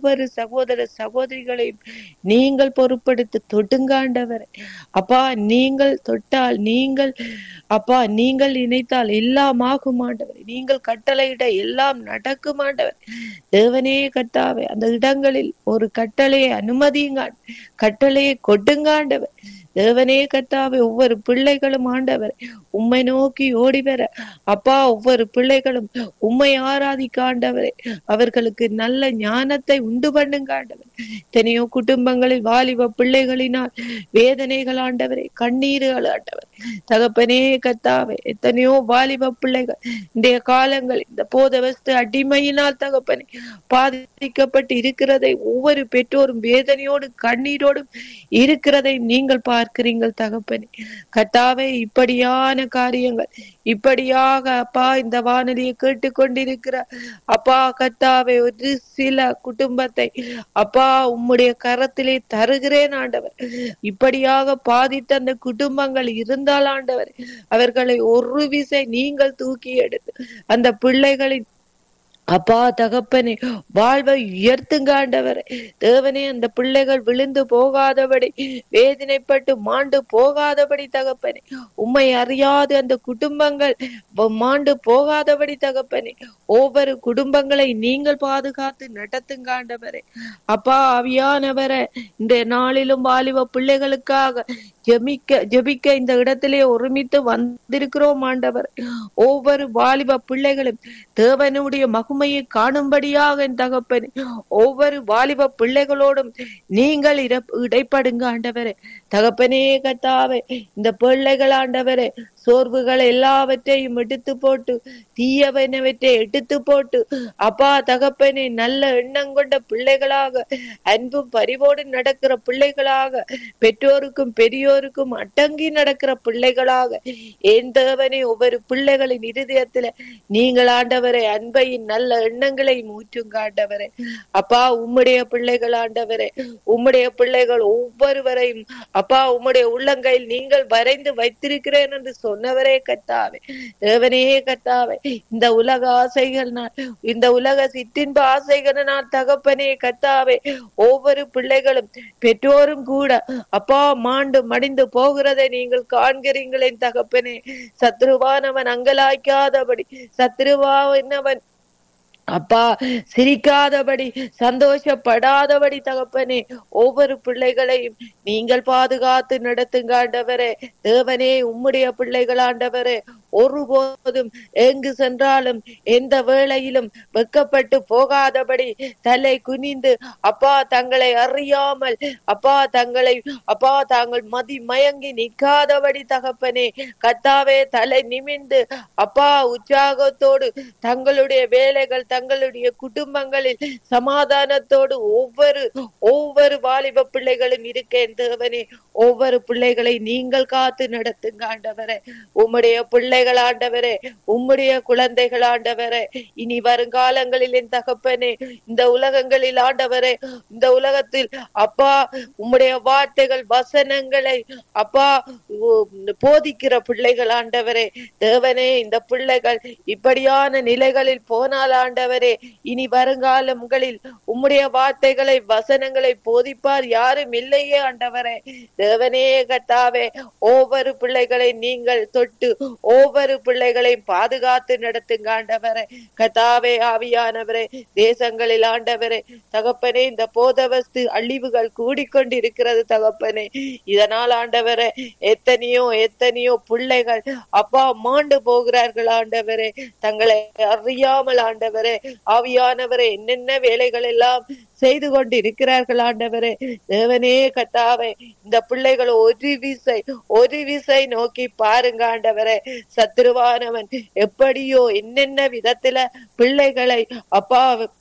ஒவ்வொரு சகோதர சகோதரிகளையும் நீங்கள் பொறுப்படுத்தி தொட்டுங்காண்டவரே அப்பா நீங்கள் தொட்டால் நீங்கள் அப்பா நீங்கள் நினைத்தால் எல்லாம் ஆகும் ஆண்டவர் நீங்கள் கட்டளையிட எல்லாம் நடக்கும் ஆண்டவர் தேவனே கட்டாவே அந்த இடங்களில் ஒரு கட்டளையை அனுமதியுங்க கட்டளையை கொடுங்காண்டவர் தேவனே கத்தாவே ஒவ்வொரு பிள்ளைகளும் ஆண்டவர் உம்மை நோக்கி ஓடி வர அப்பா ஒவ்வொரு பிள்ளைகளும் உம்மை ஆராதிக்க ஆண்டவரே அவர்களுக்கு நல்ல ஞானத்தை உண்டு பண்ணுங்க ஆண்டவர் எத்தனையோ குடும்பங்களில் வாலிப பிள்ளைகளினால் வேதனைகள் ஆண்டவரே கண்ணீர்கள் ஆண்டவர் தகப்பனே கத்தாவே எத்தனையோ வாலிப பிள்ளைகள் இன்றைய காலங்கள் இந்த போதவஸ்து அடிமையினால் தகப்பனே பாதிக்கப்பட்டு இருக்கிறதை ஒவ்வொரு பெற்றோரும் வேதனையோடு கண்ணீரோடும் இருக்கிறதை நீங்கள் பார்க்கிறீங்கள் தகப்பனே கத்தாவே இப்படியான காரியங்கள் இப்படியாக அப்பா இந்த வானொலியை கேட்டுக்கொண்டிருக்கிற அப்பா கத்தாவே ஒரு சில குடும்பத்தை அப்பா உம்முடைய கரத்திலே தருகிறேன் ஆண்டவர் இப்படியாக பாதித்த அந்த குடும்பங்கள் இருந்தால் ஆண்டவர் அவர்களை ஒரு விசை நீங்கள் தூக்கி எடுத்து அந்த பிள்ளைகளின் அப்பா தகப்பனே வாழ்வை உயர்த்துங்க ஆண்டவரே தேவனே அந்த பிள்ளைகள் விழுந்து போகாதபடி வேதனைப்பட்டு மாண்டு போகாதபடி தகப்பனே உம்மை அறியாது அந்த குடும்பங்கள் வ- மாண்டு போகாதபடி தகப்பனே ஒவ்வொரு குடும்பங்களை நீங்கள் பாதுகாத்து நடத்துங்க ஆண்டவரே அப்பா அவியானவரே இந்த நாளிலும் வாலிப பிள்ளைகளுக்காக ஜெபிக்க ஜெபிக்க இந்த இடத்திலே ஒருமித்து வந்திருக்கிறோம் ஆண்டவர் ஒவ்வொரு வாலிப பிள்ளைகளும் தேவனுடைய மகிமையை காணும்படியாக என் தகப்பனே ஒவ்வொரு வாலிப பிள்ளைகளோடும் நீங்கள் இட- இடைப்படுங்க ஆண்டவரே தகப்பனே கத்தாவே இந்த பிள்ளைகள் ஆண்டவரே சோர்வுகள் எல்லாவற்றையும் எடுத்து போட்டு தீயவனவற்றை எடுத்து போட்டு அப்பா தகப்பனே நல்ல எண்ணம் கொண்ட பிள்ளைகளாக அன்பும் பரிவோடு நடக்கிற பிள்ளைகளாக பெற்றோருக்கும் பெரியோருக்கும் அடங்கி நடக்கிற பிள்ளைகளாக என் தேவனே ஒவ்வொரு பிள்ளைகளின் இருதயத்துல நீங்கள் ஆண்டவரே அன்பையின் நல்ல எண்ணங்களை ஊற்றுங்க ஆண்டவரே அப்பா உம்முடைய பிள்ளைகள் ஆண்டவரே உம்முடைய பிள்ளைகள் ஒவ்வொருவரையும் அப்பா உம்முடைய உள்ளங்கையில் நீங்கள் வரைந்து வைத்திருக்கிறேன் என்று சொன்னவரே கத்தாவே தேவனே கத்தாவே இந்த உலக ஆசைகள் நான் இந்த உலக சிற்றின்ப ஆசைகள் நான் தகப்பனே கத்தாவே ஒவ்வொரு பிள்ளைகளும் பெற்றோரும் கூட அப்பா மாண்டு மடிந்து போகிறதை நீங்கள் காண்கிறீங்களே தகப்பனே சத்ருவானவன் அங்கலாய்க்காதபடி சத்ருவானவன் அப்பா சிரிக்காதபடி சந்தோஷப்படாதபடி தகப்பனே ஒவ்வொரு பிள்ளைகளையும் நீங்கள் பாதுகாத்து நடத்துங்க ஆண்டவரே தேவனே உம்முடைய பிள்ளைகள் ஆண்டவரே ஒருபோதும் எங்கு சென்றாலும் எந்த வேளையிலும் வெக்கப்பட்டு போகாதபடி தலை குனிந்து அப்பா தங்களை அறியாமல் அப்பா தங்களை அப்பா தாங்கள் மதி மயங்கி நிற்காதபடி தகப்பனே கத்தாவே தலை நிமிர்ந்து அப்பா உற்சாகத்தோடு தங்களுடைய வேலைகள் தங்களுடைய குடும்பங்களில் சமாதானத்தோடு ஒவ்வொரு ஒவ்வொரு வாலிப பிள்ளைகளும் இருக்கேன் தேவனே ஒவ்வொரு பிள்ளைகளை நீங்கள் காத்து நடத்துங்க ஆண்டவரே உம்முடைய பிள்ளைகள் ஆண்டவரே உம்முடைய குழந்தைகள் ஆண்டவரே இனி வருங்காலங்களில் என் தகப்பனே இந்த உலகங்களில் ஆண்டவரே இந்த உலகத்தில் அப்பா உம்முடைய வார்த்தைகள் வசனங்களை அப்பா உ- போதிக்கிற பிள்ளைகள் ஆண்டவரே தேவனே இந்த பிள்ளைகள் இப்படியான நிலைகளில் போனால் ஆண்டவரே இனி வருங்காலங்களில் உம்முடைய வார்த்தைகளை வசனங்களை போதிப்பார் யாரும் இல்லையே ஆண்டவரே தேவனே கத்தாவே ஒவ்வொரு பிள்ளைகளை நீங்கள் தொட்டு ஒவ்வொரு பிள்ளைகளையும் பாதுகாத்து நடத்துங்க ஆண்டவரே கத்தாவே ஆவியானவரே தேசங்களில் ஆண்டவரே தகப்பனே இந்த போதவஸ்து அழிவுகள் கூடிக்கொண்டிருக்கிறது தகப்பனே இதனால் ஆண்டவரே எத்தனையோ எத்தனையோ பிள்ளைகள் அப்பா மாண்டு போகிறார்கள் ஆண்டவரே தங்களை அறியாமல் ஆண்டவரே ஆவியானவரே என்னென்ன வேலைகள் எல்லாம் செய்து கொண்டு இருக்கிறார்கள் ஆண்டவரே தேவனே கத்தாவே இந்த பிள்ளைகள் ஒரு விசை ஒரு விசை நோக்கி பாருங்க ஆண்டவரே சத்துருவானவன் எப்படியோ என்னென்ன விதத்துல பிள்ளைகளை அப்பா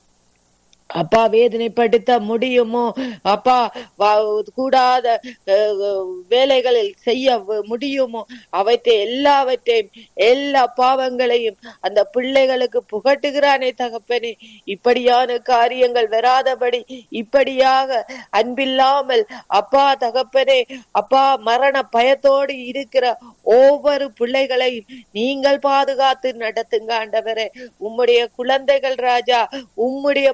அப்பா வேதனைப்படுத்த முடியுமோ அப்பா வா- கூடாத அஹ், வேலைகளில் செய்ய வ- முடியுமோ அவற்றை எல்லாவற்றையும் எல்லா பாவங்களையும் அந்த பிள்ளைகளுக்கு புகட்டுகிறானே தகப்பனே இப்படியான காரியங்கள் வராதபடி இப்படியாக அன்பில்லாமல் அப்பா தகப்பனே அப்பா மரண பயத்தோடு இருக்கிற ஒவ்வொரு பிள்ளைகளையும் நீங்கள் பாதுகாத்து நடத்துங்க ஆண்டவரே உம்முடைய குழந்தைகள் ராஜா உம்முடைய பிள்ளைகள்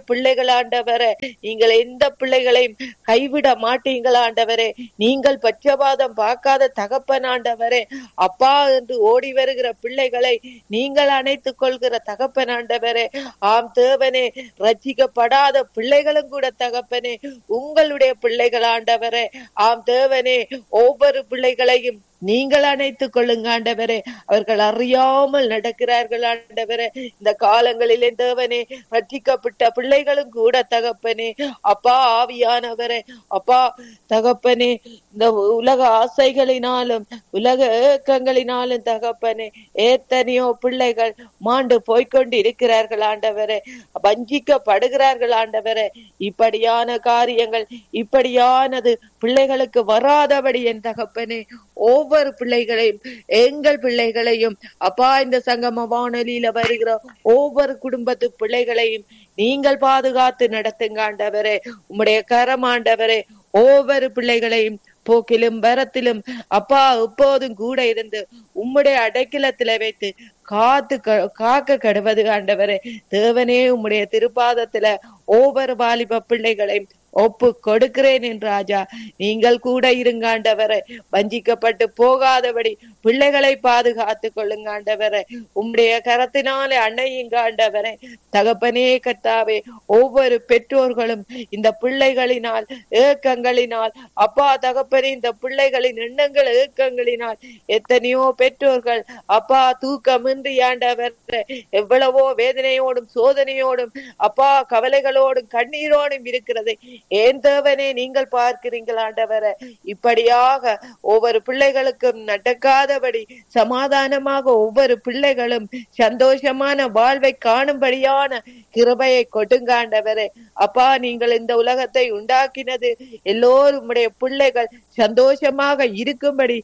இருக்கிறீர்கள் ஆண்டவரே நீங்கள் எந்த பிள்ளைகளையும் கைவிட மாட்டீங்கள் ஆண்டவரே நீங்கள் பட்சபாதம் பார்க்காத தகப்பன் ஆண்டவரே அப்பா என்று ஓடி வருகிற பிள்ளைகளை நீங்கள் அணைத்துக் கொள்கிற தகப்பன் ஆண்டவரே ஆம் தேவனே ரட்சிக்கப்படாத பிள்ளைகளும் கூட தகப்பனே உங்களுடைய பிள்ளைகள் ஆண்டவரே ஆம் தேவனே ஒவ்வொரு பிள்ளைகளையும் நீங்கள் அணைத்துக் கொள்ளுங்க ஆண்டவரே அவர்கள் அறியாமல் நடக்கிறார்கள் ஆண்டவரே இந்த காலங்களிலே தேவனே ரட்சிக்கப்பட்ட பிள்ளைகளும் கூட தகப்பனே அப்பா ஆவியானவரே அப்பா தகப்பனே இந்த உலக ஆசைகளினாலும் உலக ஏக்கங்களினாலும் தகப்பனே எத்தனையோ பிள்ளைகள் மாண்டு போய்க்கொண்டு இருக்கிறார்கள் ஆண்டவரே வஞ்சிக்கப்படுகிறார்கள் ஆண்டவரே இப்படியான காரியங்கள் இப்படியானது பிள்ளைகளுக்கு வராதபடி என் தகப்பனே ஒவ்வொரு பிள்ளைகளையும் எங்கள் பிள்ளைகளையும் அப்பா இந்த சங்கம வானொலியில வருகிற ஒவ்வொரு குடும்பத்து பிள்ளைகளையும் நீங்கள் பாதுகாத்து நடத்துங்க ஆண்டவரே உம்முடைய கரம் ஆண்டவரே ஒவ்வொரு பிள்ளைகளையும் போக்கிலும் வரத்திலும் அப்பா எப்போதும் கூட இருந்து உம்முடைய அடைக்கலத்தில வைத்து காத்து காக்க கடுவது ஆண்டவரே தேவனே உம்முடைய திருப்பாதத்துல ஒவ்வொரு வாலிப பிள்ளைகளையும் ஒப்பு கொடுக்கிறேன் என்று ராஜா நீங்கள் கூட இருங்க ஆண்டவரை வஞ்சிக்கப்பட்டு போகாதபடி பிள்ளைகளை பாதுகாத்து கொள்ளுங்க ஆண்டவரை உம்முடைய கரத்தினாலே அன்னையுங்க ஆண்டவரை தகப்பனே கத்தாவே ஒவ்வொரு பெற்றோர்களும் இந்த பிள்ளைகளினால் ஏக்கங்களினால் அப்பா தகப்பனே இந்த பிள்ளைகளின் எண்ணங்கள் ஏக்கங்களினால் எத்தனையோ பெற்றோர்கள் அப்பா தூக்கமின்றி ஆண்டவர் எவ்வளவோ வேதனையோடும் சோதனையோடும் அப்பா கவலைகளோடும் கண்ணீரோடும் இருக்கிறதை ஏன் தேவனே நீங்கள் பார்க்கிறீங்கள் ஆண்டவர இப்படியாக ஒவ்வொரு பிள்ளைகளுக்கும் நடக்காதபடி சமாதானமாக ஒவ்வொரு பிள்ளைகளும் சந்தோஷமான வாழ்வை காணும்படியான கிருபையை கொடுங்காண்டவரே அப்பா நீங்கள் இந்த உலகத்தை உண்டாக்கினது எல்லோரும் உடைய பிள்ளைகள் சந்தோஷமாக இருக்கும்படி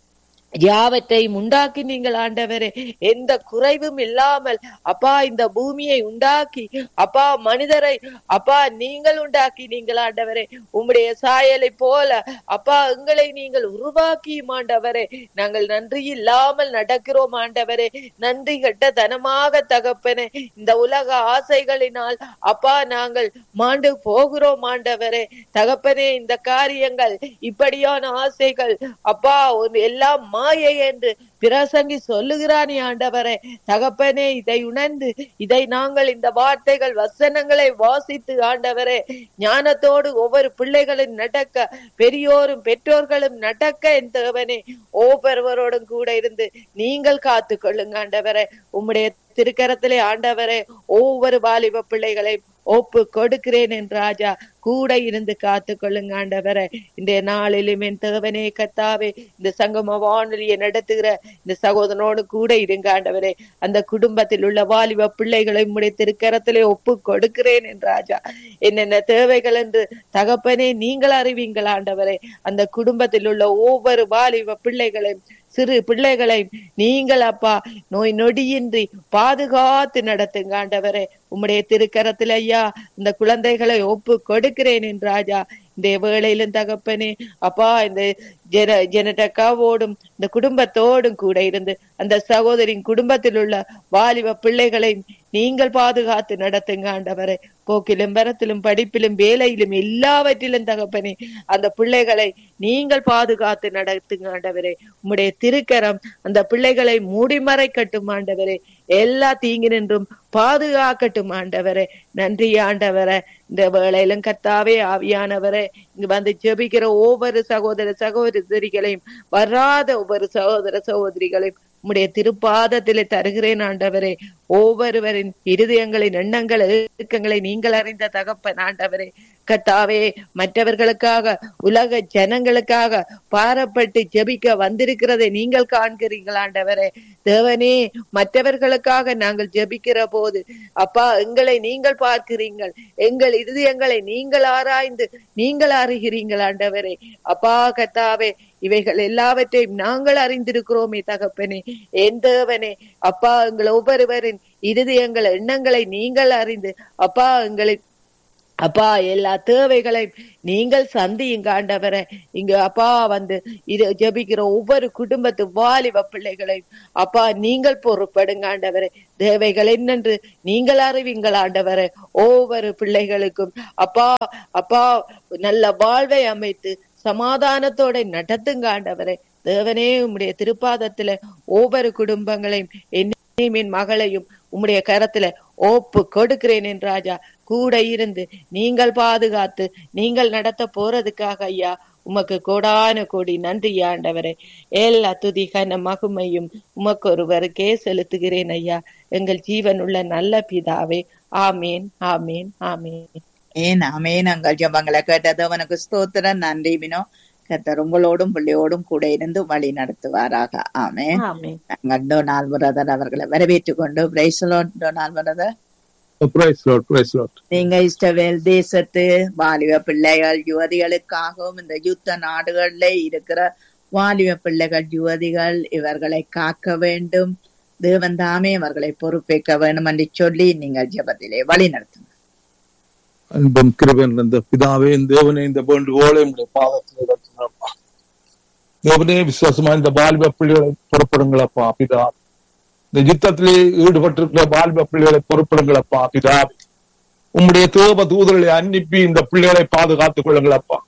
யாவற்றையும் உண்டாக்கி நீங்கள் ஆண்டவரே எந்த குறைவும் இல்லாமல் அப்பா இந்த பூமியை உண்டாக்கி அப்பா மனிதரை அப்பா நீங்கள் உண்டாக்கி நீங்கள் ஆண்டவரே உம்முடைய சாயலை போல அப்பா எங்களை நீங்கள் உருவாக்கியும் ஆண்டவரே நாங்கள் நன்றி இல்லாமல் நடக்கிறோம் ஆண்டவரே நன்றி கெட்ட தனமாக தகப்பனே இந்த உலக ஆசைகளினால் அப்பா நாங்கள் மாண்டு போகிறோம் ஆண்டவரே தகப்பனே இந்த காரியங்கள் இப்படியான ஆசைகள் அப்பா எல்லாம் மாயை என்று பிரசங்கி சொல்லுகிறானே ஆண்டவரே தகப்பனே இதை உணர்ந்து இதை நாங்கள் இந்த வார்த்தைகள் வசனங்களை வாசித்து ஆண்டவரே ஞானத்தோடு ஒவ்வொரு பிள்ளைகளும் நடக்க பெரியோரும் பெற்றோர்களும் நடக்க என் தேவனே ஒவ்வொருவரோடும் கூட இருந்து நீங்கள் காத்து கொள்ளுங்க ஆண்டவரே உம்முடைய திருக்கரத்திலே ஆண்டவரே ஒவ்வொரு வாலிப பிள்ளைகளை ஒப்பு கொடுக்கிறேன் என் ராஜா கூட இருந்து காத்து கொள்ளுங்க ஆண்டவரை இன்றைய நாளிலும் என் தேவனே கத்தாவே இந்த சங்கம வானொலியை நடத்துகிற இந்த சகோதரனோடு கூட இருங்க ஆண்டவரே அந்த குடும்பத்தில் உள்ள வாலிப பிள்ளைகளை உடைய திருக்கரத்திலே ஒப்பு கொடுக்கிறேன் என் ராஜா என்னென்ன தேவைகள் என்று தகப்பனே நீங்கள் அறிவீங்கள் ஆண்டவரே அந்த குடும்பத்தில் உள்ள ஒவ்வொரு வாலிப பிள்ளைகளையும் சிறு பிள்ளைகளை நீங்கள் அப்பா நோய் நொடியின்றி பாதுகாத்து நடத்துங்க ஆண்டவரே உம்முடைய திருக்கரத்தில் ஐயா இந்த குழந்தைகளை ஒப்பு கொடுக்கிறேன் என் ராஜா இந்த வேளையிலும் தகப்பனே அப்பா இந்த ஜென ஜெனடக்காவோடும் இந்த குடும்பத்தோடும் கூட இருந்து அந்த சகோதரின் குடும்பத்தில் உள்ள வாலிப பிள்ளைகளை நீங்கள் பாதுகாத்து நடத்துங்க ஆண்டவரை போக்கிலும் வரத்திலும் படிப்பிலும் வேலையிலும் எல்லாவற்றிலும் தகப்பனே அந்த பிள்ளைகளை நீங்கள் பாதுகாத்து நடத்துங்க ஆண்டவரே உம்முடைய திருக்கரம் அந்த பிள்ளைகளை மூடிமறைக்கட்டும் ஆண்டவரே எல்லா தீங்கு நின்றும் பாதுகாக்கட்டும் ஆண்டவரே நன்றி ஆண்டவரே இந்த வேளையிலும் கத்தாவே ஆவியானவரே இங்கு வந்து ஜெபிக்கிற ஒவ்வொரு சகோதர சகோதரிகளையும் வராத ஒவ்வொரு சகோதர சகோதரிகளையும் உம்முடைய திருப்பாதத்திலே தருகிறேன் ஆண்டவரே ஒவ்வொருவரின் இருதயங்களின் எண்ணங்கள் இயக்கங்களை நீங்கள் அறிந்த தகப்பன் ஆண்டவரே கத்தாவே மற்றவர்களுக்காக உலக ஜனங்களுக்காக பாரப்பட்டு ஜெபிக்க வந்திருக்கிறதை நீங்கள் காண்கிறீர்கள் ஆண்டவரே தேவனே மற்றவர்களுக்காக நாங்கள் ஜெபிக்கிற போது அப்பா எங்களை நீங்கள் பார்க்கிறீங்கள் எங்கள் இருதயங்களை நீங்கள் ஆராய்ந்து நீங்கள் அறிகிறீங்கள் ஆண்டவரே அப்பா கத்தாவே இவைகள் எல்லாவற்றையும் நாங்கள் அறிந்திருக்கிறோமே தகப்பனே என் தேவனே அப்பா எங்கள் ஒவ்வொருவரின் இருதயங்கள் எண்ணங்களை நீங்கள் அறிந்து அப்பா எங்களை அப்பா எல்லா தேவைகளையும் நீங்கள் சந்தியுங்க ஆண்டவரே இங்க அப்பா வந்து இது ஜெபிக்கிற ஒவ்வொரு குடும்பத்து வாலிப பிள்ளைகளையும் அப்பா நீங்கள் பொறுப்படுங்க ஆண்டவரே தேவைகள் என்னென்று நீங்கள் அறிவீங்கள் ஆண்டவரே ஒவ்வொரு பிள்ளைகளுக்கும் அப்பா அப்பா நல்ல வாழ்வை அமைத்து சமாதானத்தோட நடத்துங்க ஆண்டவரே தேவனே உம்முடைய திருப்பாதத்துல ஒவ்வொரு குடும்பங்களையும் என்னையும் என் மகளையும் உம்முடைய கரத்துல ஒப்பு கொடுக்கிறேன் என் ராஜா கூட இருந்து நீங்கள் பாதுகாத்து நீங்கள் நடத்த போறதுக்காக ஐயா உமக்கு கோடான கோடி நன்றி ஆண்டவரே எல்லா துதி கன மகுமையும் உமக்கு ஒருவருக்கே செலுத்துகிறேன் ஐயா எங்கள் ஜீவன் உள்ள நல்ல பிதாவே ஆமேன் ஆமேன் ஆமேன் ஏன் அமேன் அங்கள் ஜபங்களை கேட்டது அவனுக்கு ஸ்தோத்திரம் நன்றி வினோ கர்த்தர் உங்களோடும் பிள்ளையோடும் கூட இருந்து வழி நடத்துவாராக ஆமே ஆமேன் நாங்கள் டொனால் பிரதர் அவர்களை வரவேற்றுக் கொண்டு பிரைசலோன் டொனால் brother praise Lord praise Lord நீங்க இஸ்ரவேல் தேசத்து வாலிப பிள்ளைகள் யுவதிகளுக்காகவும் இந்த யுத்த நாடுகள்ல இருக்கிற வாலிப பிள்ளைகள் யுவதிகள் இவர்களை காக்க வேண்டும் தேவன் தாமே அவர்களை பொறுப்பேற்க வேண்டும் என்று சொல்லி நீங்கள் ஜெபத்திலே வழி நடத்துங்க அன்பும் கிருபன் இந்த பிதாவே இந்த தேவனே இந்த வேண்டுகோளை உடைய பாதத்தில் வைக்கிறோம்ப்பா தேவனே விசுவாசமா இந்த வாலிப பிள்ளைகளை புறப்படுங்களப்பா பிதா இந்த யுத்தத்திலே ஈடுபட்டிருக்கிற வாலிப பிள்ளைகளை பொறுப்படுங்களப்பா பிதா உம்முடைய தேவ தூதர்களை அனுப்பி இந்த பிள்ளைகளை பாதுகாத்துக் கொள்ளுங்களப்பா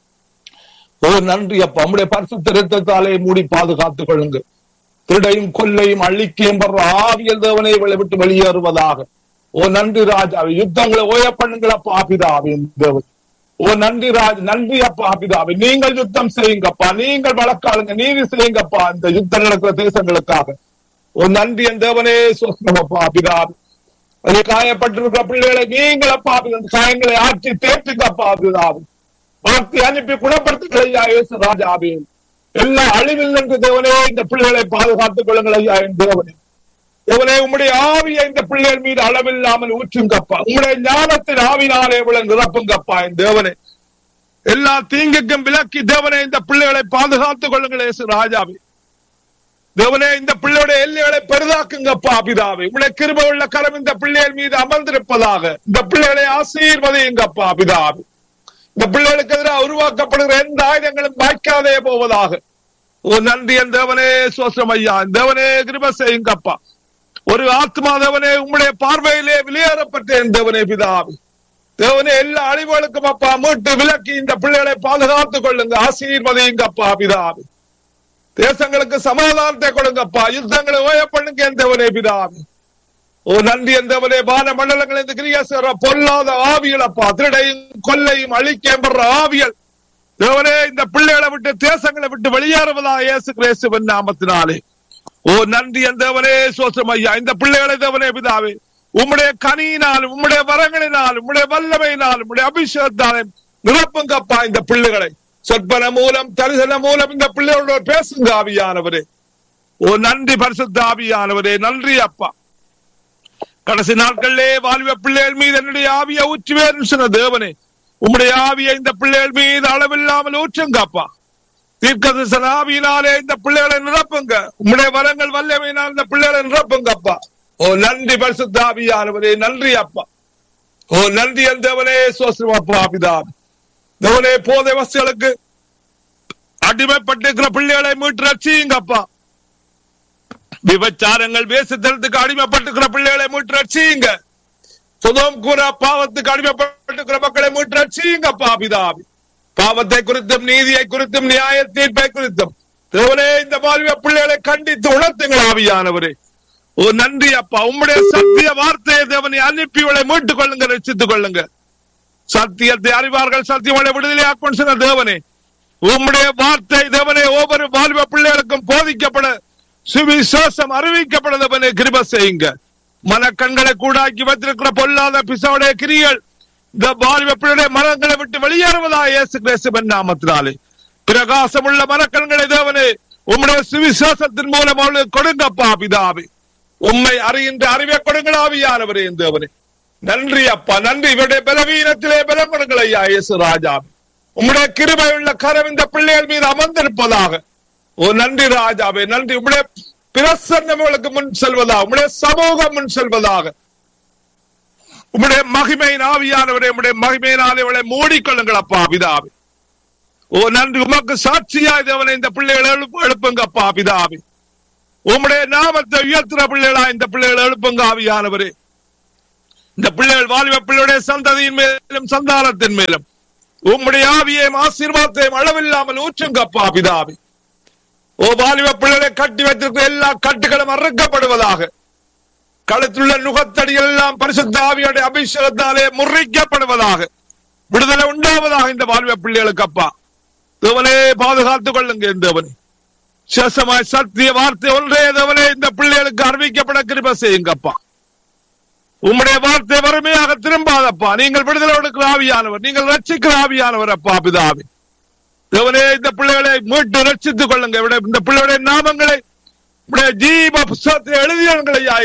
ஓ நன்றி அப்பா உம்முடைய பரிசுத்த ரத்தத்தாலே மூடி பாதுகாத்துக் கொள்ளுங்க திருடையும் கொல்லையும் அழிக்கையும் படுற ஆவியல் தேவனை இவளை விட்டு வெளியேறுவதாக ஓ நன்றி ராஜா யுத்தங்களை ஓய பண்ணுங்களப்பா பிதாவே தேவன் ஓ நன்றி ராஜ் நன்றி அப்பா பிதாவே நீங்கள் யுத்தம் செய்யுங்கப்பா நீங்கள் வழக்காளுங்க நீதி செய்யுங்கப்பா இந்த யுத்தம் நடக்கிற தேசங்களுக்காக ஓ நன்றி என் தேவனே சொஸ்னமப்பா பிதாவே அது காயப்பட்டிருக்கிற பிள்ளைகளை நீங்கள் அப்பா பிதா, அந்த காயங்களை ஆட்சி தேற்றுங்கப்பா பிதாவே வார்த்தை அனுப்பி குணப்படுத்துங்கள் ஐயா இயேசு ராஜாவே எல்லா அழிவில் என்று தேவனே இந்த பிள்ளைகளை பாதுகாத்துக் கொள்ளுங்கள் ஐயா என் தேவனே தேவனே உம்முடைய ஆவியை இந்த பிள்ளைகள் மீது அளவில்லாமல் ஊற்றுங்கப்பா உம்முடைய ஞானத்தின் ஆவினாலே உள்ள நிரப்புங்கப்பா என் தேவனே எல்லா தீங்குக்கும் விலக்கி தேவனே இந்த பிள்ளைகளை பாதுகாத்துக் கொள்ளுங்கள் இயேசு ராஜாவே தேவனே இந்த பிள்ளையுடைய எல்லைகளை பெரிதாக்குங்கப்பா பிதாவே உடைய கிருப உள்ள கரம் இந்த பிள்ளைகள் மீது அமர்ந்திருப்பதாக இந்த பிள்ளைகளை ஆசீர்வதியுங்கப்பா பிதாவே இந்த பிள்ளைகளுக்கு எதிராக உருவாக்கப்படுகிற எந்த ஆயுதங்களும் வாய்க்காதே போவதாக ஓ நன்றி என் தேவனே சோசம் ஐயா என் தேவனே கிருப செய்யுங்கப்பா ஒரு ஆத்மா தேவனே உம்முடைய பார்வையிலே வெளியேறப்பட்ட என் தேவனே பிதாவே தேவனே எல்லா அழிவுகளுக்கும் அப்பா மீட்டு விலக்கி இந்த பிள்ளைகளை பாதுகாத்துக் கொள்ளுங்க ஆசீர்வதியுங்கப்பா பிதாவே தேசங்களுக்கு சமாதானத்தை கொடுங்கப்பா யுத்தங்களை ஓய பண்ணுங்க என் தேவனே பிதாவே ஓ நன்றி எந்தவனே வான மண்டலங்கள் இந்த கிரியாசர பொல்லாத ஆவியல் அப்பா திருடையும் கொல்லையும் அழிக்க படுற ஆவியல் தேவனே இந்த பிள்ளைகளை விட்டு தேசங்களை விட்டு வெளியேறுவதா இயேசு கிரேசுவன் நாமத்தினாலே ஓ நன்றி எந்தவனே சோசம் ஐயா இந்த பிள்ளைகளை தேவனே பிதாவே உம்முடைய கனியினாலும் உம்முடைய வரங்களினாலும் உம்முடைய வல்லமையினாலும் உம்முடைய அபிஷேகத்தாலும் நிரப்புங்கப்பா இந்த பிள்ளைகளை சொற்பன மூலம் தரிசன மூலம் இந்த பிள்ளைகளோட பேசுங்க ஆவியானவரே ஓ நன்றி பரிசுத்த ஆவியானவரே நன்றி அப்பா கடைசி நாட்களிலே வாலிப பிள்ளைகள் மீது என்னுடைய ஆவியை ஊற்றுவேன் சொன்ன தேவனே உம்முடைய ஆவியை இந்த பிள்ளைகள் மீது அளவில்லாமல் ஊற்றுங்கப்பா தீர்க்கதரிசன ஆவியினாலே இந்த பிள்ளைகளை நிரப்புங்க உம்முடைய வரங்கள் வல்லமையினால் இந்த பிள்ளைகளை நிரப்புங்கப்பா ஓ நன்றி பரிசுத்த ஆவியானவரே நன்றி அப்பா ஓ நன்றி என் தேவனே சோசனம் அப்பா பிதாவே தேவனே போதை வசதிகளுக்கு அடிமைப்பட்டிருக்கிற பிள்ளைகளை மீட்டு ரட்சியுங்கப்பா விபச்சாரங்கள் வேசத்தனத்துக்கு அடிமைப்பட்டிருக்கிற பிள்ளைகளை மீட்டு ரட்சியுங்க சுதம் கூற பாவத்துக்கு அடிமைப்பட்டிருக்கிற மக்களை மீட்டு ரட்சியுங்கப்பா பிதாவி பாவத்தை குறித்தும் நீதியை குறித்தும் நியாய தீர்ப்பை குறித்தும் தேவனே இந்த வாழ்விய பிள்ளைகளை கண்டித்து உணர்த்துங்கள் ஆவியானவரே ஓ நன்றி அப்பா உம்முடைய சத்திய வார்த்தையை தேவனை அனுப்பி இவளை மீட்டுக் கொள்ளுங்க ரட்சித்துக் கொள்ளுங்க சத்தியத்தை அறிவார்கள் சத்தியமலை விடுதலை ஆக்கும் சொன்ன தேவனே உம்முடைய வார்த்தை தேவனே ஒவ்வொரு வாழ்வ பிள்ளைகளுக்கும் போதிக்கப்பட சுவிசேஷம் அறிவிக்கப்படதவனே கிருப செய்யுங்க மனக்கண்களை கூடாக்கி வைத்திருக்கிற பொல்லாத பிசோடைய கிரிகள் இந்த வாழ்வ பிள்ளைடைய மனங்களை விட்டு வெளியேறுவதா இயேசு கிறிஸ்துவின் நாமத்தினாலே பிரகாசமுள்ள மனக்கண்களை தேவனே உம்முடைய சுவிசேஷத்தின் மூலம் அவளுக்கு கொடுங்கப்பா பிதாவே உண்மை அறிகின்ற அறிவை கொடுங்கள் ஆவியானவரே தேவனே நன்றி அப்பா நன்றி இவருடைய பலவீனத்திலே பலம் கொடுங்கள் ஐயா இயேசு ராஜா உம்முடைய கிருபை உள்ள கரம் இந்த பிள்ளைகள் மீது அமர்ந்திருப்பதாக ஓ நன்றி ராஜாவே நன்றி உம்முடைய பிரசன்னங்களுக்கு முன் செல்வதாக உம்முடைய சமூகம் முன் செல்வதாக உம்முடைய மகிமையின் ஆவியானவரே உம்முடைய மகிமையினாலே இவளை மூடிக்கொள்ளுங்கள் அப்பா பிதாவே ஓ நன்றி உமக்கு சாட்சியாய் தேவனை இந்த பிள்ளைகளை எழுப்பு எழுப்புங்க அப்பா பிதாவே உம்முடைய நாமத்தை உயர்த்துற பிள்ளைகளா இந்த பிள்ளைகளை எழுப்புங்க ஆவியானவரே இந்த பிள்ளைகள் வாலிப பிள்ளையுடைய சந்ததியின் மேலும் சந்தானத்தின் மேலும் உம்முடைய ஆவியையும் ஆசீர்வாதத்தையும் அளவில்லாமல் ஊற்றுங்க அப்பா பிதாவே ஓ வாலிப பிள்ளைகளை கட்டி வைத்திருக்கிற எல்லா கட்டுகளும் அறுக்கப்படுவதாக கழுத்துள்ள நுகத்தடிகள் எல்லாம் பரிசுத்த ஆவியோட அபிஷேகத்தாலே முறிக்கப்படுவதாக விடுதலை உண்டாவதாக இந்த வாலிப பிள்ளைகளுக்கு அப்பா தேவனே பாதுகாத்துக் கொள்ளுங்க தேவனே சேஷமாய் சத்திய வார்த்தை ஒன்றே தேவனே இந்த பிள்ளைகளுக்கு அறிவிக்கப்பட கிருப செய்யுங்கப்பா உம்முடைய வார்த்தை வறுமையாக திரும்பாதப்பா நீங்கள் விடுதலை கொடுக்கிற ஆவியானவர் நீங்கள் ரட்சிக்கிற ஆவியானவர் அப்பா பிதாவே தேவனே இந்த பிள்ளைகளை மீட்டு ரட்சித்துக் கொள்ளுங்க இவருடைய- இந்த பிள்ளைகளுடைய நாமங்களை உம்முடைய ஜீவ புஸ்தகத்தை எழுதியவங்களையா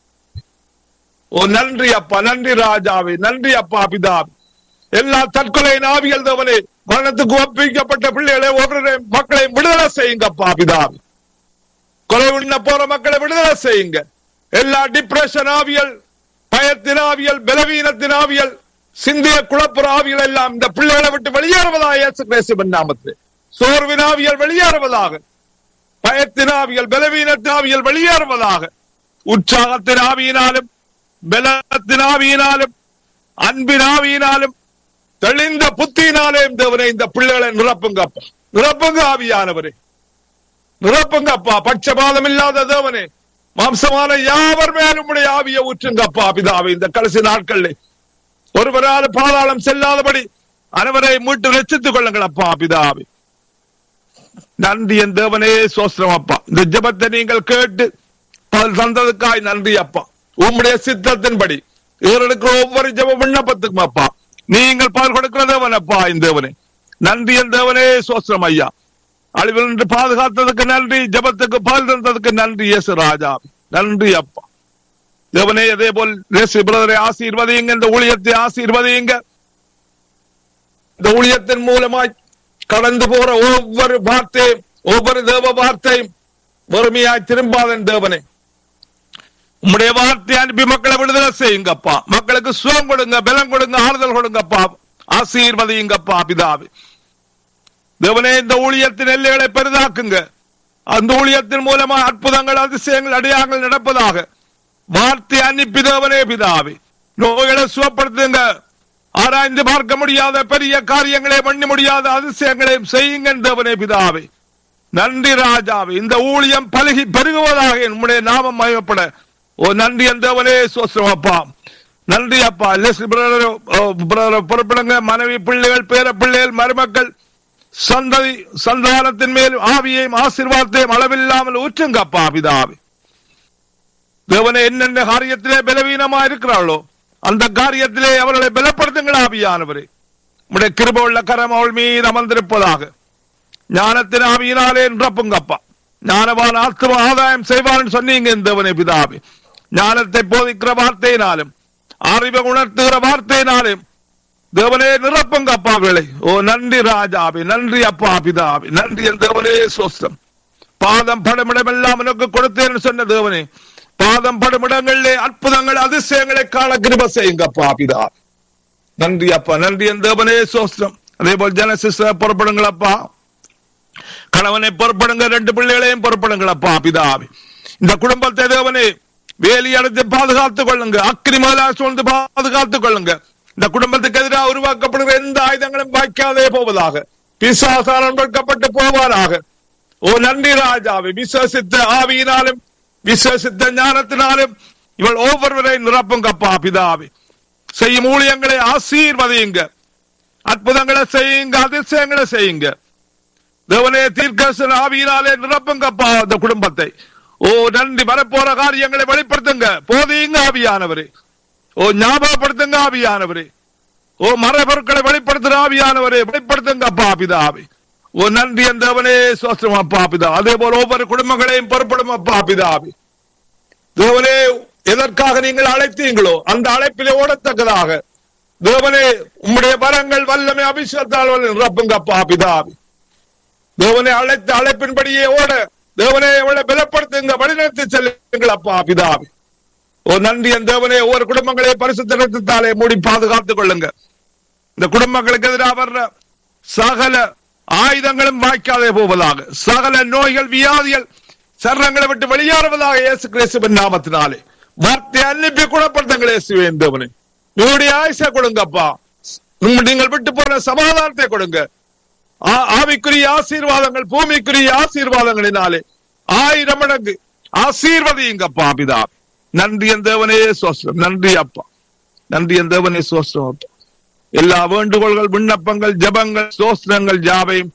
ஓ நன்றி அப்பா நன்றி ராஜாவே நன்றி அப்பா பிதாவே எல்லா தற்கொலை நாவியல் தேவனே மரணத்துக்கு ஒப்பிக்கப்பட்ட பிள்ளைகளை ஒவ்வொரு மக்களையும் விடுதலை செய்யுங்க அப்பா பிதாவே கொலை உண்ண போற மக்களை விடுதலை செய்யுங்க எல்லா டிப்ரெஷன் ஆவியல் பயத்தின் ஆவியல் பலவீனத்தின் ஆவியல் சிந்திய குழப்புற ஆவியல் எல்லாம் இந்த பிள்ளைகளை விட்டு வெளியேறுவதாக இயேசு கிறிஸ்துவின் நாமத்தில் சோர்வின் ஆவியல் வெளியேறுவதாக பயத்தின் ஆவியல் பலவீனத்தின் ஆவியல் வெளியேறுவதாக உற்சாகத்தின் ஆவியினாலும் பலத்தின் ஆவியினாலும் அன்பின் ஆவியினாலும் தெளிந்த புத்தியினாலேயும் தேவனே இந்த பிள்ளைகளை நிரப்புங்க அப்பா நிரப்புங்க ஆவியானவரே நிரப்புங்க அப்பா பட்சபாதம் இல்லாத தேவனே மாம்சமான யாவர் மேலும் உடைய ஆவியை ஊற்றுங்க அப்பா பிதாவே இந்த கடைசி நாட்களில் ஒருவரால் பாதாளம் செல்லாதபடி அனைவரை மீட்டு ரசித்துக் கொள்ளுங்கள் அப்பா பிதாவே நன்றி என் தேவனே சோஸ்திரம் அப்பா இந்த ஜெபத்தை நீங்கள் கேட்டு பதில் தந்ததுக்காய் நன்றி அப்பா உம்முடைய சித்தத்தின்படி இவர்களுக்கு ஒவ்வொரு ஜெப விண்ணப்பத்துக்கும் அப்பா நீங்கள் பால் கொடுக்கிற தேவன் அப்பா இந்த தேவனே நன்றி என் தேவனே சோஸ்திரம் ஐயா அழிவில் நின்று பாதுகாத்ததுக்கு நன்றி ஜெபத்துக்கு பால் தந்ததுக்கு நன்றி இயேசு ராஜா நன்றி அப்பா தேவனே அதே போல் இயேசு பிரதரை ஆசீர்வதியுங்க இந்த ஊழியத்தை ஆசீர்வதியுங்க இந்த ஊழியத்தின் மூலமாய் கடந்து போற ஒவ்வொரு வார்த்தையும் ஒவ்வொரு தேவ வார்த்தையும் வறுமையாய் திரும்பாதன் தேவனே உம்முடைய வார்த்தை அனுப்பி மக்களை விடுதலை செய்யுங்கப்பா மக்களுக்கு சுகம் கொடுங்க பலம் கொடுங்க ஆறுதல் கொடுங்கப்பா ஆசீர்வதியுங்கப்பா பிதாவே தேவனே இந்த ஊழியத்தின் எல்லைகளை பெரிதாக்குங்க அந்த ஊழியத்தின் மூலமா அற்புதங்கள் அதிசயங்கள் அடையாளங்கள் நடப்பதாக வார்த்தை அனுப்பி தேவனே பிதாவே நோய்களை சுகப்படுத்துங்க ஆராய்ந்து பார்க்க முடியாத பெரிய காரியங்களை பண்ண முடியாத அதிசயங்களையும் செய்யுங்க தேவனே பிதாவே நன்றி ராஜாவே இந்த ஊழியம் பழகி பெருகுவதாக நம்முடைய நாமம் மயப்பட ஓ நன்றி என் தேவனே சோஸ்திரம் அப்பா நன்றி அப்பா லெஸ் பிரதர் பிரதர் பொறுப்பிடுங்க மனைவி பிள்ளைகள் பேர பிள்ளைகள் மருமக்கள் சந்ததி சந்தானத்தின் மேல் ஆவியையும் ஆசீர்வாதத்தையும் அளவில்லாமல் ஊற்றுங்க அப்பா பிதாவே தேவனே என்னென்ன காரியத்திலே பலவீனமா இருக்கிறாளோ அந்த காரியத்திலே அவர்களை பலப்படுத்துங்கள் ஆவியானவரே உடைய கிருப உள்ள கரம் அவள் மீது அமர்ந்திருப்பதாக ஞானத்தின் ஆவியினாலே நிரப்புங்கப்பா ஞானவான் ஆத்ம ஆதாயம் செய்வான் சொன்னீங்க இந்த தேவனே பிதாவே ஞானத்தை போதிக்கிற வார்த்தையினாலும் அறிவை உணர்த்துகிற வார்த்தையினாலும் தேவனே நிரப்புங்க அப்பாவிகளை ஓ நன்றி ராஜாவே நன்றி அப்பா பிதாவே நன்றி என் தேவனே சோஸ்தம் பாதம் படமிடம் எல்லாம் உனக்கு கொடுத்தேன்னு சொன்ன தேவனே பாதம் படுமிடங்களிலே அற்புதங்கள் அதிசயங்களை காண கிருப செய்யுங்க அப்பா பிதாவே நன்றி அப்பா நன்றி என் தேவனே சோஸ்திரம் அதே போல் ஜனசிஸ்ட புறப்படுங்கள் அப்பா கணவனை பொறுப்படுங்க ரெண்டு பிள்ளைகளையும் பொறுப்படுங்கள் அப்பா பிதாவே இந்த குடும்பத்தை தேவனே வேலி அடைத்து பாதுகாத்துக் கொள்ளுங்க அக்கினி முதலா சூழ்ந்து பாதுகாத்துக் கொள்ளுங்க இந்த குடும்பத்துக்கு எதிராக உருவாக்கப்படுகிற எந்த ஆயுதங்களும் வாய்க்காதே போவதாக பிசாசாரம் வெட்கப்பட்டு போவாராக ஓ நன்றி ராஜாவே விசுவசித்த ஆவியினாலும் விசுவசித்த ஞானத்தினாலும் இவள் ஒவ்வொருவரையும் நிரப்புங்கப்பா பிதாவே செய்யும் ஊழியங்களை ஆசீர்வதியுங்க அற்புதங்களை செய்யுங்க அதிசயங்களை செய்யுங்க தேவனே தீர்க்கசன ஆவியினாலே நிரப்புங்கப்பா அந்த குடும்பத்தை ஓ நன்றி வரப்போற காரியங்களை வெளிப்படுத்துங்க போதியுங்க ஆவியானவரே ஓ ஞாபகப்படுத்துங்க ஆவியானவரே ஓ மரபொருட்களை வெளிப்படுத்துற ஆவியானவரே வெளிப்படுத்துங்க அப்பா பிதாவே ஓ நன்றி என் தேவனே சோஸ்திரம் அப்பா பிதா அதே போல ஒவ்வொரு குடும்பங்களையும் பொறுப்படும் அப்பா பிதாவே தேவனே எதற்காக நீங்கள் அழைத்தீங்களோ அந்த அழைப்பிலே ஓடத்தக்கதாக தேவனே உம்முடைய வரங்கள் வல்லமை அபிஷேகத்தால் நிரப்புங்கப்பா பிதாவே தேவனை அழைத்த அழைப்பின்படியே ஓட தேவனை எவ்வளவு பலப்படுத்துங்க வழிநடத்தி செல்லுங்கள் அப்பா பிதாவே ஓ நன்றி என் தேவனே ஒவ்வொரு குடும்பங்களை பரிசுத்த ரத்தத்தாலே மூடி பாதுகாத்துக் கொள்ளுங்க இந்த குடும்பங்களுக்கு எதிராக வர்ற சகல ஆயுதங்களும் வாய்க்காதே போவதாக சகல நோய்கள் வியாதிகள் சரணங்களை விட்டு வெளியேறுவதாக இயேசு கிறிஸ்துவின் நாமத்தினாலே வார்த்தை அனுப்பி குணப்படுத்துங்கள் இயேசுவின் தேவனே உங்களுடைய ஆயுசை கொடுங்கப்பா உம் நீங்கள் விட்டு போன சமாதானத்தை கொடுங்க ஆ- ஆவிக்குரிய ஆசீர்வாதங்கள் பூமிக்குரிய ஆசீர்வாதங்களினாலே ஆயிரம் மடங்கு ஆசீர்வதியுங்கப்பா பிதா நன்றி என் தேவனே சோஸ்திரம் நன்றி அப்பா நன்றி என் தேவனே சோஸ்திரம் அப்பா எல்லா வேண்டுகோள்கள் விண்ணப்பங்கள் ஜபங்கள் சோஸ்திரங்கள் ஜாவையும்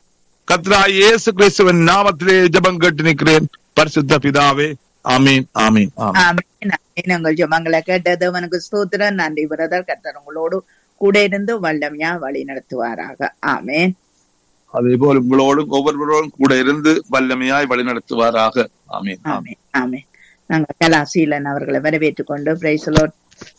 கத்ரா இயேசு கிறிஸ்துவின் நாமத்திலே ஜபம் கேட்டு நிற்கிறேன் பரிசுத்த பிதாவே ஆமீன் ஆமீன் ஆமீன் ஆமென், ஆமென். உங்கள் ஜெபங்களை கேட்டது அவனுக்கு ஸ்தோத்திரம் நன்றி பிரதர் கர்த்தர் உங்களோடு கூட இருந்து வல்லமையா வழி நடத்துவாராக ஆமென் அதே போல் உங்களோடும் ஒவ்வொருவரோடும் கூட இருந்து வல்லமையாய் வழி நடத்துவாராக ஆமீன் ஆமீன் ஆமென் ஆமென் நாங்க கலாசீலன் அவர்களை வரவேற்றுக் கொண்டு பிரைசலோட்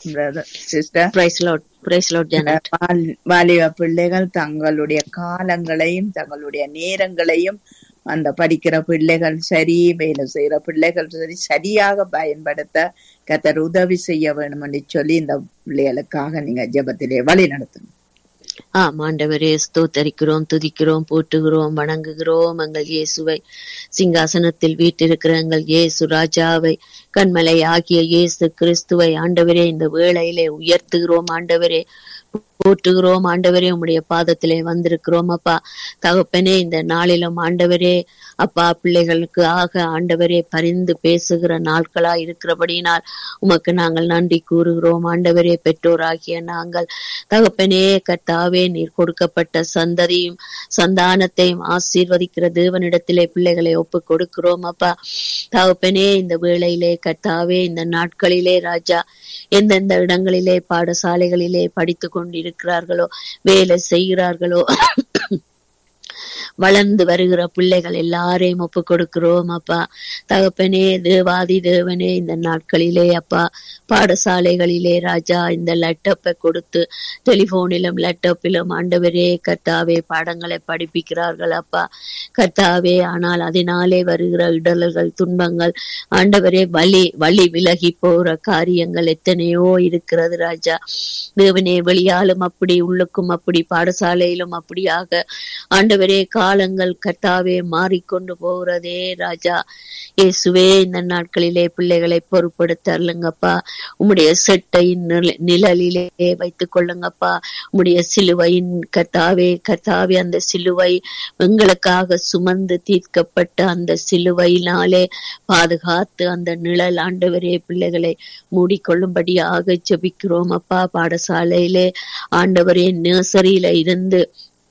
sister praise Lord praise Lord Janet வாலிப பிள்ளைகள் தங்களுடைய காலங்களையும் தங்களுடைய நேரங்களையும் அந்த படிக்கிற பிள்ளைகள் சரி வேலை செய்யற பிள்ளைகள் சரி சரியாக பயன்படுத்த கத்தர் உதவி செய்ய வேண்டும் என்று சொல்லி இந்த பிள்ளைகளுக்காக நீங்க ஜெபத்திலே வழி நடத்தணும் ஆம் ஆண்டவரே ஸ்தோத்தரிக்கிறோம் துதிக்கிறோம் போற்றுகிறோம் வணங்குகிறோம் எங்கள் இயேசுவை சிங்காசனத்தில் வீட்டிருக்கிற எங்கள் இயேசு ராஜாவை கண்மலை ஆகிய இயேசு கிறிஸ்துவை ஆண்டவரே இந்த வேளையிலே உயர்த்துகிறோம் ஆண்டவரே போற்றுகிறோம் ஆண்டவரே உம்முடைய பாதத்திலே வந்திருக்கிறோம் அப்பா தகப்பனே இந்த நாளிலும் ஆண்டவரே அப்பா பிள்ளைகளுக்கு ஆக ஆண்டவரே பரிந்து பேசுகிற நாட்களா இருக்கிறபடியினால் உமக்கு நாங்கள் நன்றி கூறுகிறோம் ஆண்டவரே பெற்றோராகிய நாங்கள் தகப்பனே கர்த்தாவே நீர் கொடுக்கப்பட்ட சந்ததியும் சந்தானத்தையும் ஆசீர்வதிக்கிற தேவனிடத்திலே பிள்ளைகளை ஒப்பு கொடுக்கிறோம் அப்பா தகப்பனே இந்த வேளையிலே கர்த்தாவே இந்த நாட்களிலே ராஜா எந்தெந்த இடங்களிலே பாடசாலைகளிலே படித்து கொண்டிருக்கிறார்களோ வேலை செய்கிறார்களோ வளர்ந்து வருகிற பிள்ளைகள் எல்லாரையும் ஒப்பு கொடுக்கிறோம் அப்பா தகப்பனே தேவாதி தேவனே இந்த நாட்களிலே அப்பா பாடசாலைகளிலே ராஜா இந்த லேப்டாப்பை கொடுத்து டெலிபோனிலும் லேப்டாப்பிலும் ஆண்டவரே கர்த்தாவே பாடங்களை படிப்பிக்கிறார்கள் அப்பா கர்த்தாவே ஆனால் அதனாலே வருகிற இடர்கள் துன்பங்கள் ஆண்டவரே வழி வழி விலகி போற காரியங்கள் எத்தனையோ இருக்கிறது ராஜா தேவனே வெளியாலும் அப்படி உள்ளுக்கும் அப்படி பாடசாலையிலும் அப்படியாக ஆண்டவரே காலங்கள் கர்த்தாவே மாறிக்கொண்டு போகிறதே ராஜா இயேசுவே இந்த நாட்களிலே பிள்ளைகளை பொறுப்படுத்தருளுங்கப்பா உம்முடைய செட்டையின் நிழ- நிழலிலே வைத்துக் கொள்ளுங்கப்பா உம்முடைய சிலுவையின் கர்த்தாவே கர்த்தாவே அந்த சிலுவை எங்களுக்காக சுமந்து தீர்க்கப்பட்ட அந்த சிலுவையினாலே பாதுகாத்து அந்த நிழல் ஆண்டவரே பிள்ளைகளை மூடிக்கொள்ளும்படியாக ஜெபிக்கிறோம் அப்பா பாடசாலையிலே ஆண்டவரே நர்சரியில இருந்து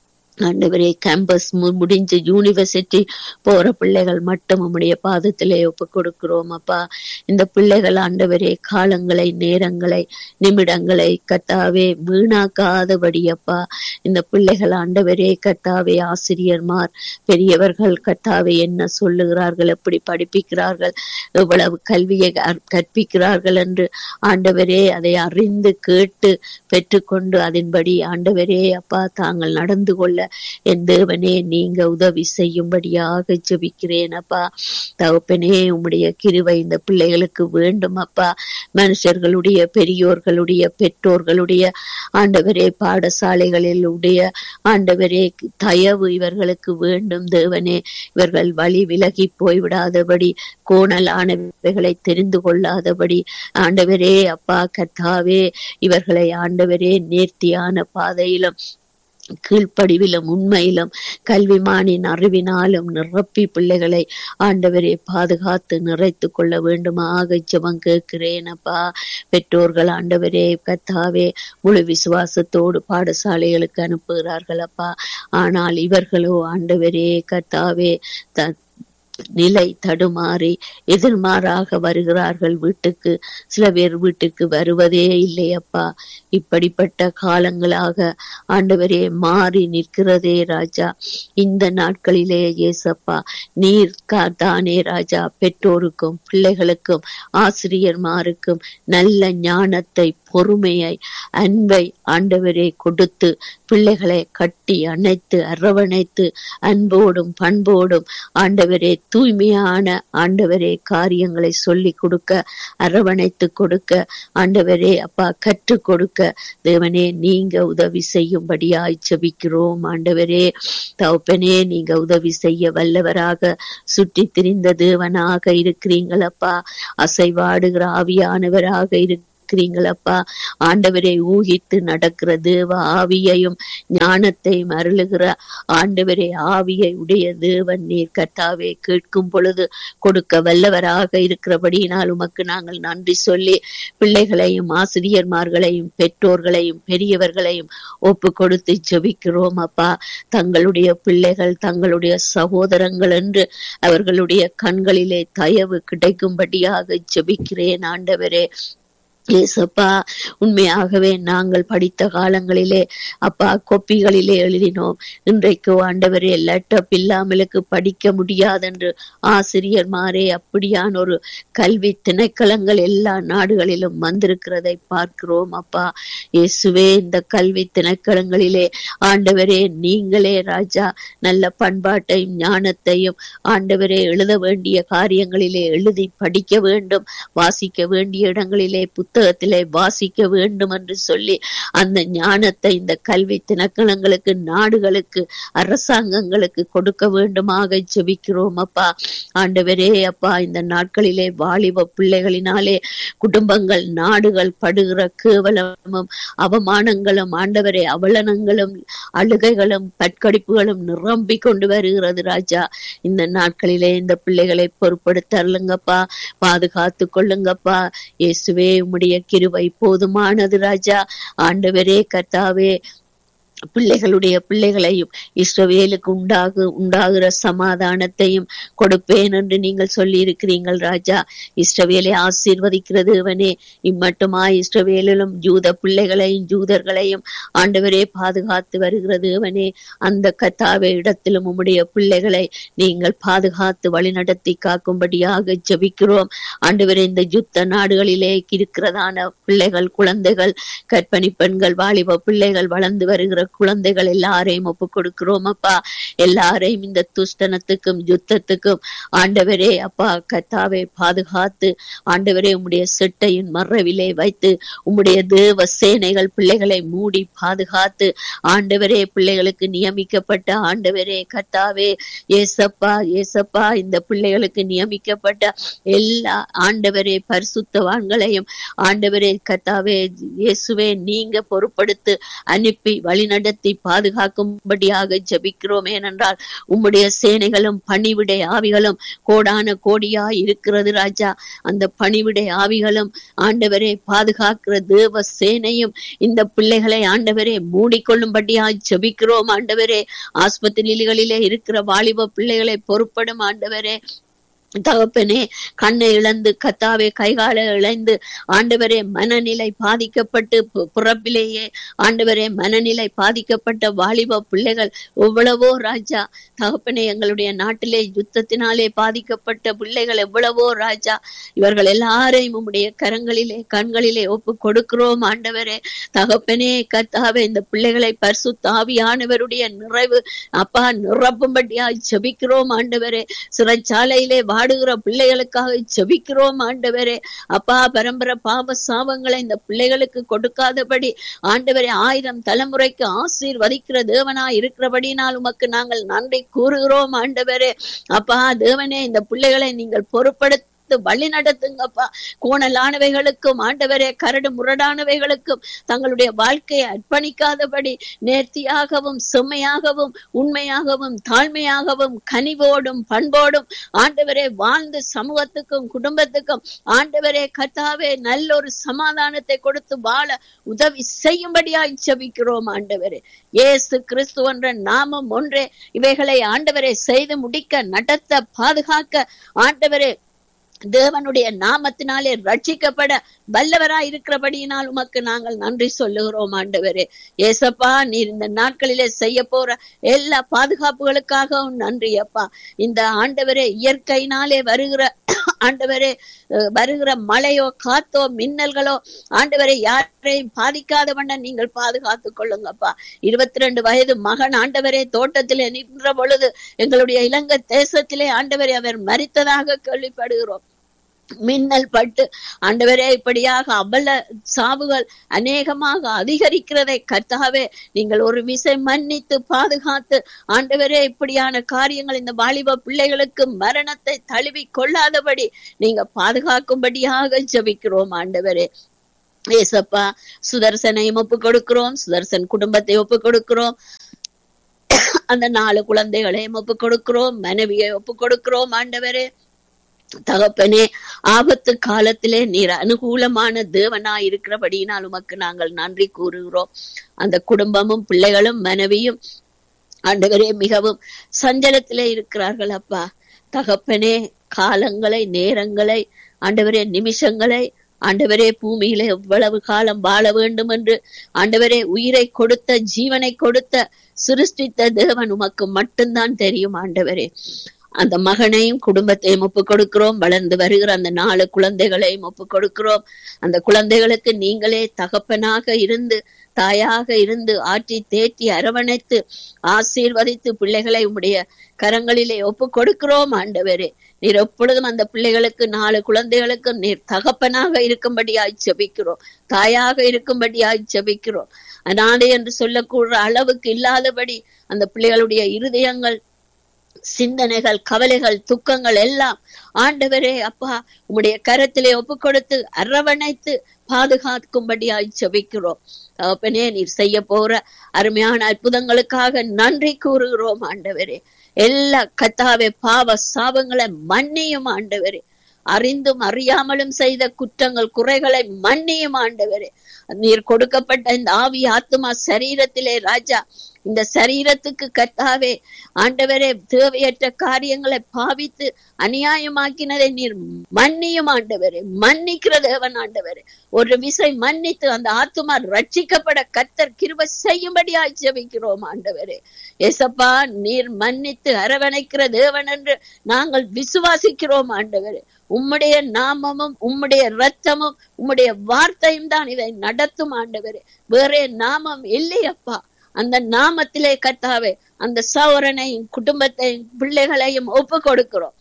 ஆண்டவரே கேம்பஸ் முடிஞ்சு யூனிவர்சிட்டி போற பிள்ளைகள் மட்டும் உம்முடைய பாதத்திலே ஒப்பு கொடுக்கிறோம் அப்பா இந்த பிள்ளைகள் ஆண்டவரே காலங்களை நேரங்களை நிமிடங்களை கத்தாவே வீணாக்காதபடி அப்பா இந்த பிள்ளைகள் ஆண்டவரே கத்தாவே ஆசிரியர்மார் பெரியவர்கள் கத்தாவே என்ன சொல்லுகிறார்கள் எப்படி படிப்பிக்கிறார்கள் எவ்வளவு கல்வியை கற்- கற்பிக்கிறார்கள் என்று ஆண்டவரே அதை அறிந்து கேட்டு பெற்றுக்கொண்டு அதன்படி ஆண்டவரே அப்பா தாங்கள் நடந்து கொள்ள என் தேவனே நீங்க உதவி செய்யும்படியாக ஜெபிக்கிறேன் அப்பா தகப்பனே உம்முடைய கிருவை இந்த பிள்ளைகளுக்கு வேண்டும் அப்பா மனுஷர்களுடைய பெரியோர்களுடைய பெற்றோர்களுடைய ஆண்டவரே பாடசாலைகளில் உடைய ஆண்டவரே தயவு இவர்களுக்கு வேண்டும் தேவனே இவர்கள் வழி விலகி போய்விடாதபடி கோணலானவைகளை தெரிந்து கொள்ளாதபடி ஆண்டவரே அப்பா கர்த்தாவே இவர்களை ஆண்டவரே நேர்த்தியான பாதையிலும் கீழ்ப்படிவிலும் உண்மையிலும் கல்விமானின் அறிவினாலும் நிரப்பி பிள்ளைகளை ஆண்டவரே பாதுகாத்து நிறைத்து கொள்ள வேண்டுமாக ஜெபம் கேட்கிறேன் அப்பா பெற்றோர்கள் ஆண்டவரே கத்தாவே முழு விசுவாசத்தோடு பாடசாலைகளுக்கு அனுப்புகிறார்கள் அப்பா ஆனால் இவர்களோ ஆண்டவரே கத்தாவே த நிலை தடுமாறி எதிர்மாறாக வருகிறார்கள் வீட்டுக்கு சில பேர் வீட்டுக்கு வருவதே இல்லையப்பா இப்படிப்பட்ட காலங்களாக ஆண்டவரே மாறி நிற்கிறதே ராஜா இந்த நாட்களிலே இயேசப்பா நீர் கா- தானே ராஜா பெற்றோருக்கும் பிள்ளைகளுக்கும் ஆசிரியர்மாருக்கும் நல்ல ஞானத்தை பொறுமையை அன்பை ஆண்டவரே கொடுத்து பிள்ளைகளை கட்டி அணைத்து அரவணைத்து அன்போடும் பண்போடும் ஆண்டவரே தூய்மையான ஆண்டவரே காரியங்களை சொல்லி கொடுக்க அரவணைத்து கொடுக்க ஆண்டவரே அப்பா கற்றுக் கொடுக்க தேவனே நீங்க உதவி செய்யும்படியாய் செபிக்கிறோம் ஆண்டவரே தகப்பனே நீங்க உதவி செய்ய வல்லவராக சுற்றி திரிந்த தேவனாக இருக்கிறீங்களப்பா அசைவாடுகிற ஆவியானவராக இரு இருக்கிறீங்களப்பா ஆண்டவரை ஊகித்து நடக்கிற தேவ ஆவியையும் ஞானத்தையும் அருளுகிற ஆண்டவரே ஆவியை உடைய தேவன் நீர் கர்த்தாவே கேட்கும் பொழுது கொடுக்க வல்லவராக இருக்கிறபடியினால் உமக்கு நாங்கள் நன்றி சொல்லி பிள்ளைகளையும் ஆசிரியர்மார்களையும் பெற்றோர்களையும் பெரியவர்களையும் ஒப்பு கொடுத்து ஜெபிக்கிறோம் அப்பா தங்களுடைய பிள்ளைகள் தங்களுடைய சகோதரங்கள் என்று அவர்களுடைய கண்களிலே தயவு கிடைக்கும்படியாக ஜெபிக்கிறேன் ஆண்டவரே ஏசப்பா உண்மையாகவே நாங்கள் படித்த காலங்களிலே அப்பா கொப்பிகளிலே எழுதினோம் இன்றைக்கு ஆண்டவரே லேப்டாப் இல்லாமலுக்கு படிக்க முடியாதென்று ஆசிரியர்மாரே அப்படியான ஒரு கல்வி திணைக்களங்கள் எல்லா நாடுகளிலும் வந்திருக்கிறதை பார்க்கிறோம் அப்பா இயேசுவே இந்த கல்வி திணைக்களங்களிலே ஆண்டவரே நீங்களே ராஜா நல்ல பண்பாட்டையும் ஞானத்தையும் ஆண்டவரே எழுத வேண்டிய காரியங்களிலே எழுதி படிக்க வேண்டும் வாசிக்க வேண்டிய இடங்களிலே புத்தகத்திலே வாசிக்க வேண்டும் என்று சொல்லி அந்த ஞானத்தை இந்த கல்வி திணைக்களங்களுக்கு நாடுகளுக்கு அரசாங்கங்களுக்கு கொடுக்க வேண்டுமாக ஜெபிக்கிறோம் அப்பா ஆண்டவரே அப்பா இந்த நாட்களிலே வாலிப பிள்ளைகளினாலே குடும்பங்கள் நாடுகள் படுகிற கேவலமும் அவமானங்களும் ஆண்டவரே அவலனங்களும் அழுகைகளும் பட்கடிப்புகளும் நிரம்பி கொண்டு வருகிறது ராஜா இந்த நாட்களிலே இந்த பிள்ளைகளை பொறுப்படுத்தருளுங்கப்பா பாதுகாத்து கொள்ளுங்கப்பா இயேசுவே உம்முடைய கிருபை போதுமானது ராஜா ஆண்டவரே கர்த்தாவே பிள்ளைகளுடைய பிள்ளைகளையும் இஸ்ரவேலுக்கு உண்டாகு உண்டாகிற சமாதானத்தையும் கொடுப்பேன் என்று நீங்கள் சொல்லி இருக்கிறீர்கள் ராஜா இஸ்ரவேலை ஆசீர்வதிக்கிற தேவனே இம்மட்டுமா இஸ்ரவேலிலும் ஜூத பிள்ளைகளையும் ஜூதர்களையும் ஆண்டவரே பாதுகாத்து வருகிற தேவனே அந்த கத்தாவை இடத்திலும் உம்முடைய பிள்ளைகளை நீங்கள் பாதுகாத்து வழிநடத்தி காக்கும்படியாக ஜெபிக்கிறோம் ஆண்டவரே இந்த யுத்த நாடுகளிலே இருக்கிறதான பிள்ளைகள் குழந்தைகள் கற்பணி பெண்கள் வாலிப பிள்ளைகள் வளர்ந்து வருகிற குழந்தைகள் எல்லாரையும் ஒப்பு கொடுக்கிறோம் அப்பா எல்லாரையும் இந்த துஷ்டனத்துக்கும் யுத்தத்துக்கும் ஆண்டவரே அப்பா கத்தாவை பாதுகாத்து ஆண்டவரே உம்முடைய செட்டையின் மறைவிலே வைத்து உம்முடைய தேவ சேனைகள் பிள்ளைகளை மூடி பாதுகாத்து ஆண்டவரே பிள்ளைகளுக்கு நியமிக்கப்பட்ட ஆண்டவரே கத்தாவே ஏசப்பா ஏசப்பா இந்த பிள்ளைகளுக்கு நியமிக்கப்பட்ட எல்லா ஆண்டவரே பரிசுத்தவான்களையும் ஆண்டவரே கத்தாவே இயேசுவே நீங்க பொறுப்படுத்து அனுப்பி வழிநடத்தி பாதுகாக்கும்படியாக ஜெபிக்கிறோம் ஏனென்றால் உம்முடைய சேனைகளும் பணிவிடை ஆவிகளும் கோடான கோடியா இருக்கிறது ராஜா அந்த பணிவிடை ஆவிகளும் ஆண்டவரே பாதுகாக்கிற தேவ சேனையும் இந்த பிள்ளைகளை ஆண்டவரே மூடிக்கொள்ளும்படியா ஜெபிக்கிறோம் ஆண்டவரே ஆஸ்பத்திரிகளிலே இருக்கிற வாலிப பிள்ளைகளை பொறுப்படும் ஆண்டவரே தகப்பனே கண்ணை இழந்து கத்தாவே கைகால இழந்து ஆண்டவரே மனநிலை பாதிக்கப்பட்டு பு- பிறப்பிலேயே ஆண்டவரே மனநிலை பாதிக்கப்பட்ட வாலிப பிள்ளைகள் எவ்வளவோ ராஜா தகப்பனே எங்களுடைய நாட்டிலே யுத்தத்தினாலே பாதிக்கப்பட்ட பிள்ளைகள் எவ்வளவோ ராஜா இவர்கள் எல்லாரையும் உம்முடைய கரங்களிலே கண்களிலே ஒப்பு கொடுக்கிறோம் ஆண்டவரே தகப்பனே கத்தாவே இந்த பிள்ளைகளை பரிசு தாவியானவருடைய நிறைவு அப்பா நிரப்பும்படியாய் ஜெபிக்கிறோம் ஆண்டவரே சிறைச்சாலையிலே வாடுகிற பிள்ளைகளுக்காக ஜெபிக்கிறோம் ஆண்டவரே அப்பா பரம்பரை பாவ சாபங்களை இந்த பிள்ளைகளுக்கு கொடுக்காதபடி ஆண்டவரே ஆயிரம் தலைமுறைக்கு ஆசீர்வதிக்கிற தேவனா இருக்கிறபடினால் உமக்கு நாங்கள் நன்றி கூறுகிறோம் ஆண்டவரே அப்பா தேவனே இந்த பிள்ளைகளை நீங்கள் பொறுப்படுத்த வழி நடத்துங்கப்பா கோணலானவைகளுக்கும் ஆண்டவரே கரடு முரடானவைகளுக்கும் தங்களுடைய வாழ்க்கையை அர்ப்பணிக்காதபடி நேர்த்தியாகவும் செம்மையாகவும் உண்மையாகவும் தாழ்மையாகவும் கனிவோடும் பண்போடும் ஆண்டவரே வாழ்ந்து சமூகத்துக்கும் குடும்பத்துக்கும் ஆண்டவரே கத்தாவே நல்ல ஒரு சமாதானத்தை கொடுத்து வாழ உதவி செய்யும்படியாய் ஜெபிக்கிறோம் ஆண்டவரே இயேசு கிறிஸ்து என்ற நாமம் ஒன்றே இவைகளை ஆண்டவரை செய்து முடிக்க நடத்த பாதுகாக்க ஆண்டவரே தேவனுடைய நாமத்தினாலே ரட்சிக்கப்பட வல்லவராய் இருக்கிறபடியினால் உமக்கு நாங்கள் நன்றி சொல்லுகிறோம் ஆண்டவரே ஏசப்பா நீர் இந்த நாட்களிலே செய்ய போற எல்லா பாதுகாப்புகளுக்காகவும் நன்றி அப்பா இந்த ஆண்டவரே இயற்கையினாலே வருகிற ஆண்டவரே அஹ், வருகிற மழையோ காத்தோ மின்னல்களோ ஆண்டவரை யாரையும் பாதிக்காத வண்ணம் நீங்கள் பாதுகாத்துக் கொள்ளுங்கப்பா இருபத்தி ரெண்டு வயது மகன் ஆண்டவரே தோட்டத்திலே நின்ற பொழுது எங்களுடைய இலங்கை தேசத்திலே ஆண்டவரை அவர் மரித்ததாக கேள்விப்படுகிறோம் மின்னல் பட்டு ஆண்டவரே இப்படியாக அவல சாவுகள் அநேகமாக அதிகரிக்கிறதை கர்த்தாவே நீங்கள் ஒரு விசை மன்னித்து பாதுகாத்து ஆண்டவரே இப்படியான காரியங்கள் இந்த வாலிப பிள்ளைகளுக்கு மரணத்தை தழுவி கொள்ளாதபடி நீங்க பாதுகாக்கும்படியாக ஜெபிக்கிறோம் ஆண்டவரே ஏசப்பா சுதர்சனையும் ஒப்பு கொடுக்கிறோம் சுதர்சன் குடும்பத்தை ஒப்பு கொடுக்கிறோம் அந்த நாலு குழந்தைகளையும் ஒப்பு கொடுக்கிறோம் மனைவியை ஒப்பு கொடுக்கிறோம் ஆண்டவரே தகப்பனே ஆபத்து காலத்திலே நீர் அனுகூலமான தேவனாய் இருக்கிறபடியினால் உமக்கு நாங்கள் நன்றி கூறுகிறோம் அந்த குடும்பமும் பிள்ளைகளும் மனைவியும் ஆண்டவரே மிகவும் சஞ்சலத்திலே இருக்கிறார்கள் அப்பா தகப்பனே காலங்களை நேரங்களை ஆண்டவரே நிமிஷங்களை ஆண்டவரே பூமியிலே எவ்வளவு காலம் வாழ வேண்டும் என்று ஆண்டவரே உயிரை கொடுத்த ஜீவனை கொடுத்த சிருஷ்டித்த தேவன் உமக்கு மட்டும்தான் தெரியும் ஆண்டவரே அந்த மகனையும் குடும்பத்தையும் ஒப்பு கொடுக்கிறோம் வளர்ந்து வருகிற அந்த நாலு குழந்தைகளையும் ஒப்பு கொடுக்கிறோம் அந்த குழந்தைகளுக்கு நீங்களே தகப்பனாக இருந்து தாயாக இருந்து ஆற்றி தேற்றி அரவணைத்து ஆசீர்வதித்து பிள்ளைகளை உம்முடைய கரங்களிலே ஒப்பு கொடுக்கிறோம் ஆண்டவரே நீர் எப்பொழுதும் அந்த பிள்ளைகளுக்கு நாலு குழந்தைகளுக்கு நீர் தகப்பனாக இருக்கும்படியாய் ஜெபிக்கிறோம் தாயாக இருக்கும்படியாய் ஜெபிக்கிறோம் அனாதை என்று சொல்லக்கூட அளவுக்கு இல்லாதபடி அந்த பிள்ளைகளுடைய இருதயங்கள் சிந்தனைகள் கவலைகள் துக்கங்கள் எல்லாம் ஆண்டவரே அப்பா உம்முடைய கரத்திலே ஒப்பு கொடுத்து அரவணைத்து பாதுகாக்கும்படியாய் ஜெபிக்கிறோம் தகப்பனே நீர் செய்ய போற அருமையான அற்புதங்களுக்காக நன்றி கூறுகிறோம் ஆண்டவரே எல்லா கத்தாவே பாவ சாபங்களை மன்னியும் ஆண்டவரே அறிந்தும் அறியாமலும் செய்த குற்றங்கள் குறைகளை மன்னியும் ஆண்டவரே நீர் கொடுக்கப்பட்ட இந்த ஆவி ஆத்மா சரீரத்திலே ராஜா இந்த சரீரத்துக்கு கர்த்தாவே ஆண்டவரே தேவையற்ற காரியங்களை பாவித்து அநியாயமாக்கினதை நீர் மன்னியும் ஆண்டவரே மன்னிக்கிற தேவன் ஆண்டவரே ஒரு விசை மன்னித்து அந்த ஆத்துமா ரட்சிக்கப்பட கத்தர் கிருப செய்யும்படியாய் ஜெபிக்கிறோம் ஆண்டவரே எசப்பா நீர் மன்னித்து அரவணைக்கிற தேவன் என்று நாங்கள் விசுவாசிக்கிறோம் ஆண்டவரே உம்முடைய நாமமும் உம்முடைய ரத்தமும் உம்முடைய வார்த்தையும் தான் இதை நடத்தும் ஆண்டவரே வேறே நாமம் இல்லையப்பா அந்த நாமத்திலே கர்த்தாவே அந்த சௌரனையும் குடும்பத்தையும் பிள்ளைகளையும் ஒப்பு கொடுக்கிறோம்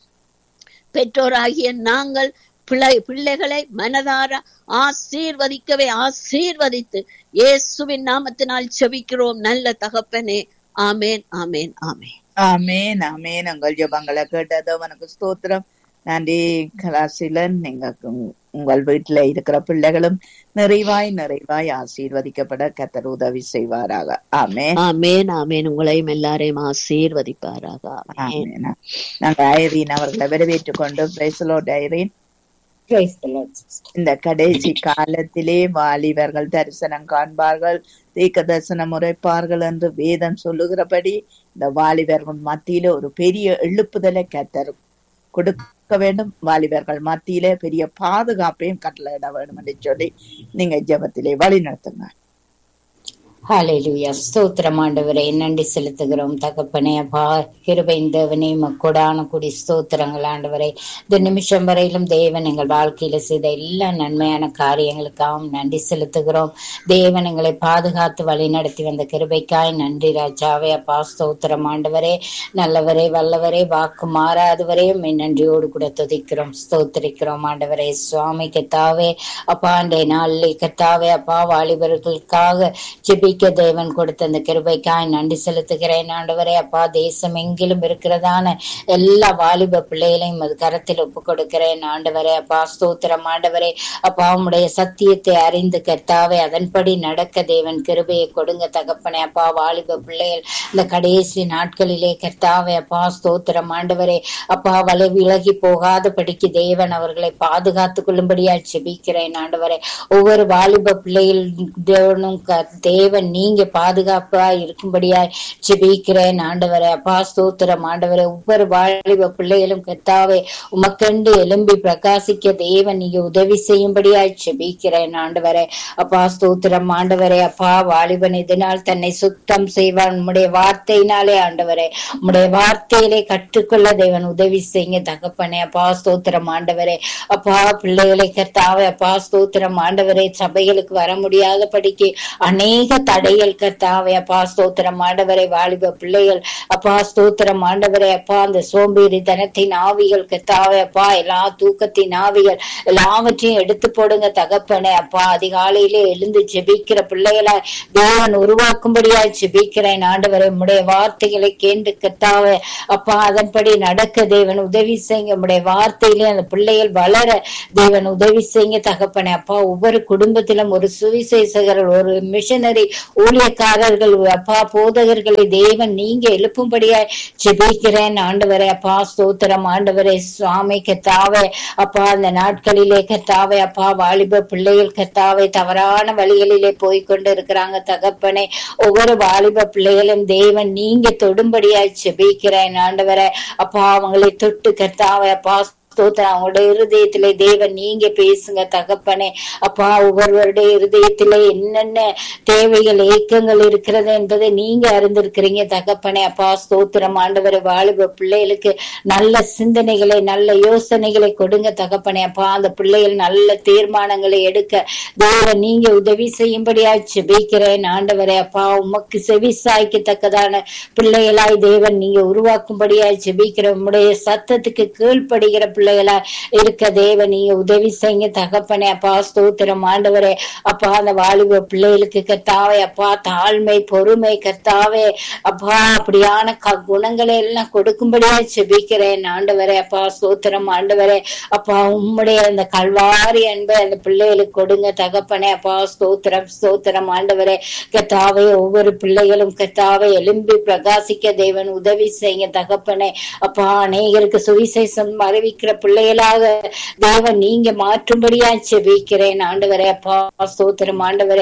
பெற்றோராகிய நாங்கள் பிள்ளை பிள்ளைகளை மனதார ஆசீர்வதிக்கவே ஆசீர்வதித்து இயேசுவின் நாமத்தினால் செபிக்கிறோம் நல்ல தகப்பனே ஆமேன் ஆமேன் ஆமேன் ஆமேன் ஆமேன் உங்கள் ஜெபங்களை கேட்டது உனக்கு ஸ்தோத்திரம் நன்றி கலாசிலன் நீங்க உங்க- உங்கள் வீட்டுல இருக்கிற பிள்ளைகளும் நிறைவாய் நிறைவாய் ஆசீர்வதிக்கப்பட கத்தர் உதவி செய்வாராக ஆமேன் ஆமேன் ஆமேன் உங்களையும் எல்லாரையும் ஆசீர்வதிப்பாராக ஆமேன் ஆமேன் நாங்க ஐரீன் அவர்களை வரவேற்றுக் கொண்டு பேசலோ Zareen Praise the Lord. sister. இந்த கடைசி காலத்திலே வாலிபர்கள் தரிசனம் காண்பார்கள் தீர்க்க தரிசனம் உரைப்பார்கள் என்று வேதம் சொல்லுகிறபடி இந்த வாலிபர்கள் மத்தியில ஒரு பெரிய எழுப்புதலை கத்தர் கொடுக்க வேண்டும் வாலிபர்கள் மத்தியிலே பெரிய பாதுகாப்பையும் கட்டளையிட வேண்டும் என்று சொல்லி நீங்க ஜெபத்திலே வழி நடத்துங்க ஹalleluya ஸ்தோத்திரம் ஆண்டவரே நன்றி செலுத்துகிறோம் தகப்பனே அப்பா கிருபையின் தேவனே மக்கோடான கூடி ஸ்தோத்திரங்கள் ஆண்டவரே இந்த நிமிஷம் வரையிலும் தேவன் எங்கள் வாழ்க்கையில செய்த எல்லா நன்மையான காரியங்களுக்காகவும் நன்றி செலுத்துகிறோம் தேவன் எங்களை பாதுகாத்து வழி நடத்தி வந்த கிருபைக்காய் நன்றி ராஜாவே அப்பா ஸ்தோத்திரம் ஆண்டவரே நல்லவரே வல்லவரே வாக்கு மாறாதவரே உம்மை நன்றியோடு கூட துதிக்கிறோம் ஸ்தோத்திரிக்கிறோம் ஆண்டவரே சுவாமி கத்தாவே அப்பா அன்றைய நாளில் கத்தாவே அப்பா வாலிபர்களுக்காக ஜெபிக்க தேவன் கொடுத்த அந்த கிருபைக்காய் நன்றி செலுத்துகிறேன் ஆண்டவரே அப்பா தேசம் எங்கிலும் இருக்கிறதான எல்லா வாலிப பிள்ளைகளையும் அது கரத்தில் ஒப்பு கொடுக்கிறேன் ஆண்டவரே அப்பா ஸ்தோத்திரம் ஆண்டவரே அப்பா உம்முடைய சத்தியத்தை அறிந்து கர்த்தாவே அதன்படி நடக்க தேவன் கிருபையை கொடுங்க தகப்பனே அப்பா வாலிப பிள்ளைகள் இந்த கடைசி நாட்களிலே கர்த்தாவே அப்பா ஸ்தோத்திரம் ஆண்டவரே அப்பா வலை விலகி போகாதபடிக்கு தேவன் அவர்களை பாதுகாத்துக் கொள்ளும்படியா செபிக்கிறேன் ஆண்டவரே ஒவ்வொரு வாலிப பிள்ளைகளும் க- தேவன் தேவன் நீங்க பாதுகாப்பா இருக்கும்படியாய் ஜெபிக்கிறேன் ஆண்டவரே அப்பா ஸ்தோத்திரம் ஆண்டவரே ஒவ்வொரு வாலிப பிள்ளைகளும் கத்தாவே உமக்கண்டு எலும்பி பிரகாசிக்க தேவன் நீங்க உதவி செய்யும்படியாய் ஜெபிக்கிறேன் ஆண்டவரே அப்பா ஸ்தோத்திரம் ஆண்டவரே அப்பா வாலிபன் இதனால் தன்னை சுத்தம் செய்வான் உம்முடைய வார்த்தையினாலே ஆண்டவரே உம்முடைய வார்த்தையிலே கற்றுக்கொள்ள தேவன் உதவி செய்யுங்க தகப்பனே அப்பா ஸ்தோத்திரம் ஆண்டவரே அப்பா பிள்ளைகளை கர்த்தாவே அப்பா ஸ்தோத்திரம் ஆண்டவரே சபைகளுக்கு வர முடியாத படிக்கு அநேக தடைகள் கர்த்தாவே அப்பா ஸ்தோத்திரம் ஆண்டவரை வாலிப பிள்ளைகள் அப்பா ஸ்தோத்திரம் ஆண்டவரே அப்பா அந்த சோம்பேறி தனத்தின் ஆவிகள் கர்த்தாவே அப்பா எல்லா தூக்கத்தின் ஆவிகள் எல்லாவற்றையும் எடுத்து போடுங்க தகப்பனே அப்பா அதிகாலையிலே எழுந்து ஜெபிக்கிற பிள்ளைகளை தேவன் உருவாக்கும்படியாய் ஜெபிக்கிறேன் ஆண்டவரை உம்முடைய வார்த்தைகளை கேண்டு கத்தாவே அப்பா அதன்படி நடக்க தேவன் உதவி செய்யுங்க உம்முடைய வார்த்தையிலே அந்த பிள்ளைகள் வளர தேவன் உதவி செய்யுங்க தகப்பனே அப்பா ஒவ்வொரு குடும்பத்திலும் ஒரு சுவிசேஷகர் ஒரு மிஷனரி ஊழியக்காரர்கள் அப்பா போதகர்களை தேவன் நீங்க எழுப்பும்படியாய் ஜெபிக்கிறேன் ஆண்டவரே அப்பா ஸ்தோத்திரம் ஆண்டவரே சுவாமி கத்தாவே அப்பா அந்த நாட்களிலே கத்தாவே அப்பா வாலிப பிள்ளைகள் கத்தாவே தவறான வழிகளிலே போய் கொண்டு இருக்கிறாங்க தகப்பனே ஒவ்வொரு வாலிப பிள்ளைகளும் தேவன் நீங்க தொடும்படியாய் ஜெபிக்கிறேன் ஆண்டவரே அப்பா அவங்களை தொட்டு கத்தாவே அப்பா ஸ்தோத்திரம் அவங்களுடைய இருதயத்திலே தேவன் நீங்க பேசுங்க தகப்பனே அப்பா ஒவ்வொருவருடைய இருதயத்திலே என்னென்ன தேவைகள் ஏக்கங்கள் இருக்கிறது என்பதை நீங்க அறிந்திருக்கிறீங்க தகப்பனே அப்பா ஸ்தோத்திரம் ஆண்டவர் வாலிப பிள்ளைகளுக்கு நல்ல சிந்தனைகளை நல்ல யோசனைகளை கொடுங்க தகப்பனே அப்பா அந்த பிள்ளைகள் நல்ல தீர்மானங்களை எடுக்க தேவன் நீங்க உதவி செய்யும்படியா செபிக்கிறேன் ஆண்டவரே அப்பா உமக்கு செவி சாய்க்கத்தக்கதான பிள்ளைகளாய் தேவன் நீங்க உருவாக்கும்படியாய் ஜெபிக்கிற உம்முடைய சத்தத்துக்கு கீழ்ப்படுகிற பிள்ளைகளா இருக்க தேவன் நீங்க உதவி செய்யுங்க தகப்பனே அப்பா ஸ்தோத்திரம் ஆண்டவரே அப்பா அந்த வாலிப பிள்ளைகளுக்கு கத்தாவே அப்பா தாழ்மை பொறுமை கத்தாவே அப்பா அப்படியான க- குணங்களை எல்லாம் கொடுக்கும்படியா செபிக்கிறேன் ஆண்டவரே அப்பா ஸ்தோத்திரம் ஆண்டவரே அப்பா உம்முடைய அந்த கல்வாரி அன்பை அந்த பிள்ளைகளுக்கு கொடுங்க தகப்பனே அப்பா ஸ்தோத்திரம் ஸ்தோத்திரம் ஆண்டவரே கத்தாவே ஒவ்வொரு பிள்ளைகளும் கத்தாவே எலும்பி பிரகாசிக்க தேவன் உதவி செய்யுங்க தகப்பனே அப்பா அநேகருக்கு சுவிசேஷம் அறிவிக்கிற பிள்ளைகளாக தேவன் நீங்க மாற்றும்படியா செபிக்கிறேன் ஆண்டவரே அப்பா ஸ்தோத்திரம் ஆண்டவரே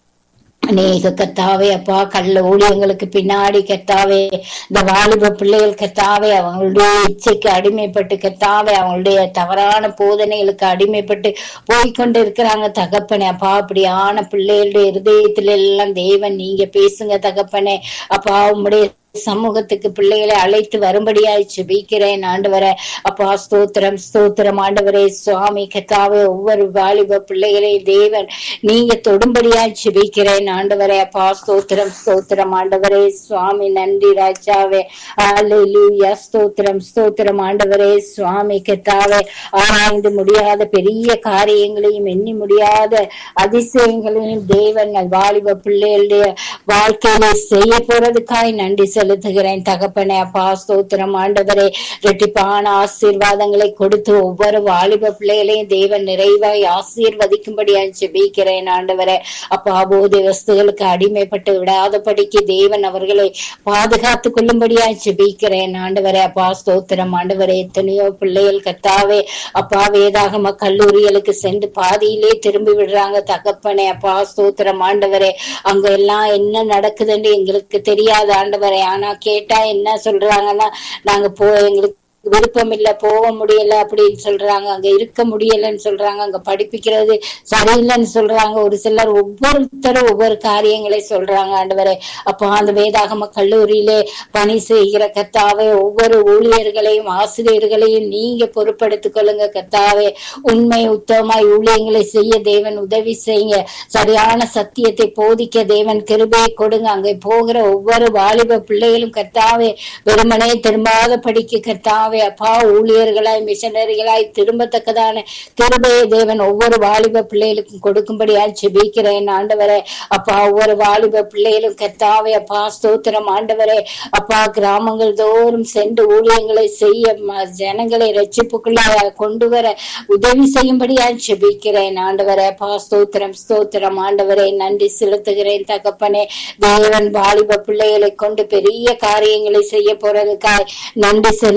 அநேக கத்தாவே அப்பா கள்ள ஊழியங்களுக்கு பின்னாடி கத்தாவே இந்த வாலிப பிள்ளைகள் கத்தாவே அவங்களுடைய இச்சைக்கு அடிமைப்பட்டு கத்தாவே அவங்களுடைய தவறான போதனைகளுக்கு அடிமைப்பட்டு போய்கொண்டு இருக்கிறாங்க தகப்பனே அப்பா அப்படியான பிள்ளைகளுடைய இருதயத்துல எல்லாம் தேவன் நீங்க பேசுங்க தகப்பனே அப்பா உம்முடைய சமூகத்துக்கு பிள்ளைகளை அழைத்து வரும்படியாய் ஜெபிக்கிறேன் ஆண்டவரே அப்பா ஸ்தோத்திரம் ஸ்தோத்திரம் ஆண்டவரே சுவாமி கத்தாவே ஒவ்வொரு வாலிப பிள்ளைகளையும் தேவன் நீங்க தொடும்படியாய் ஜெபிக்கிறேன் ஆண்டவரே அப்பா ஸ்தோத்திரம் ஸ்தோத்திரம் ஆண்டவரே சுவாமி நன்றி ராஜாவே அல்லேலூயா ஸ்தோத்திரம் ஸ்தோத்திரம் ஆண்டவரே சுவாமி கத்தாவே ஆராய்ந்து முடியாத பெரிய காரியங்களையும் எண்ணி முடியாத அதிசயங்களையும் தேவன் வாலிப பிள்ளைகளுடைய வாழ்க்கையில செய்ய போறதுக்காய் நன்றி செலுத்துகிறேன் தகப்பனே அப்பா ஸ்தோத்திரம் ஆண்டவரே ரெட்டிப்பான ஆசீர்வாதங்களை கொடுத்து ஒவ்வொரு வாலிப பிள்ளைகளையும் தேவன் நிறைவாய் ஆசீர்வதிக்கும்படியாய் ஜெபிக்கிறேன் ஆண்டவரே அப்பா போதை வஸ்துகளுக்கு அடிமைப்பட்டு விடாதபடிக்கு தேவன் அவர்களை பாதுகாத்துக் கொள்ளும்படியாய் ஜெபிக்கிறேன் ஆண்டவரே அப்பா ஸ்தோத்திரம் ஆண்டவரே எத்தனையோ பிள்ளைகள் கத்தாவே அப்பா வேதாகம கல்லூரிகளுக்கு சென்று பாதியிலே திரும்பி விடுறாங்க தகப்பனே அப்பா ஸ்தோத்திரம் ஆண்டவரே அங்க எல்லாம் என்ன நடக்குதுன்னு எங்களுக்கு தெரியாது ஆண்டவரே ஆனா கேட்டா என்ன சொல்றாங்கன்னா நாங்க போ எங்களுக்கு விருப்பம் இல்ல போக முடியல அப்படின்னு சொல்றாங்க அங்க இருக்க முடியலன்னு சொல்றாங்க அங்க படிப்பிக்கிறது சரியில்லைன்னு சொல்றாங்க ஒரு சிலர் ஒவ்வொருத்தரும் ஒவ்வொரு காரியங்களை சொல்றாங்க ஆண்டவரே அப்போ அந்த வேதாகம கல்லூரியிலே பணி செய்கிற கத்தாவே ஒவ்வொரு ஊழியர்களையும் ஆசிரியர்களையும் நீங்க பொறுப்படுத்திக் கொள்ளுங்க கத்தாவே உண்மை உத்தமாய் ஊழியங்களை செய்ய தேவன் உதவி செய்யுங்க சரியான சத்தியத்தை போதிக்க தேவன் கிருபையை கொடுங்க அங்கே போகிற ஒவ்வொரு வாலிப பிள்ளைகளும் கத்தாவே வெறுமனே திரும்பாத படிக்க கத்தாவே அப்பா ஊழியர்களாய் மிஷனரிகளாய் திரும்பத்தக்கதான கிருபையை தேவன் ஒவ்வொரு வாலிப பிள்ளைகளுக்கும் கொடுக்கும்படியா ஜெபிக்கிறேன் ஆண்டவரே அப்பா ஒவ்வொரு வாலிப பிள்ளைகளும் கத்தாவே அப்பா ஸ்தோத்திரம் ஆண்டவரே அப்பா கிராமங்கள் தோறும் சென்று ஊழியங்களை செய்ய ம- ஜனங்களை ரட்சிப்புக்குள்ள கொண்டு வர உதவி செய்யும்படியா ஜெபிக்கிறேன் ஆண்டவரே அப்பா ஸ்தோத்திரம் ஸ்தோத்திரம் ஆண்டவரே நன்றி செலுத்துகிறேன் தகப்பனே தேவன் வாலிப பிள்ளைகளை கொண்டு பெரிய காரியங்களை செய்ய போறதுக்காய் நன்றி செலுத்துகிறேன்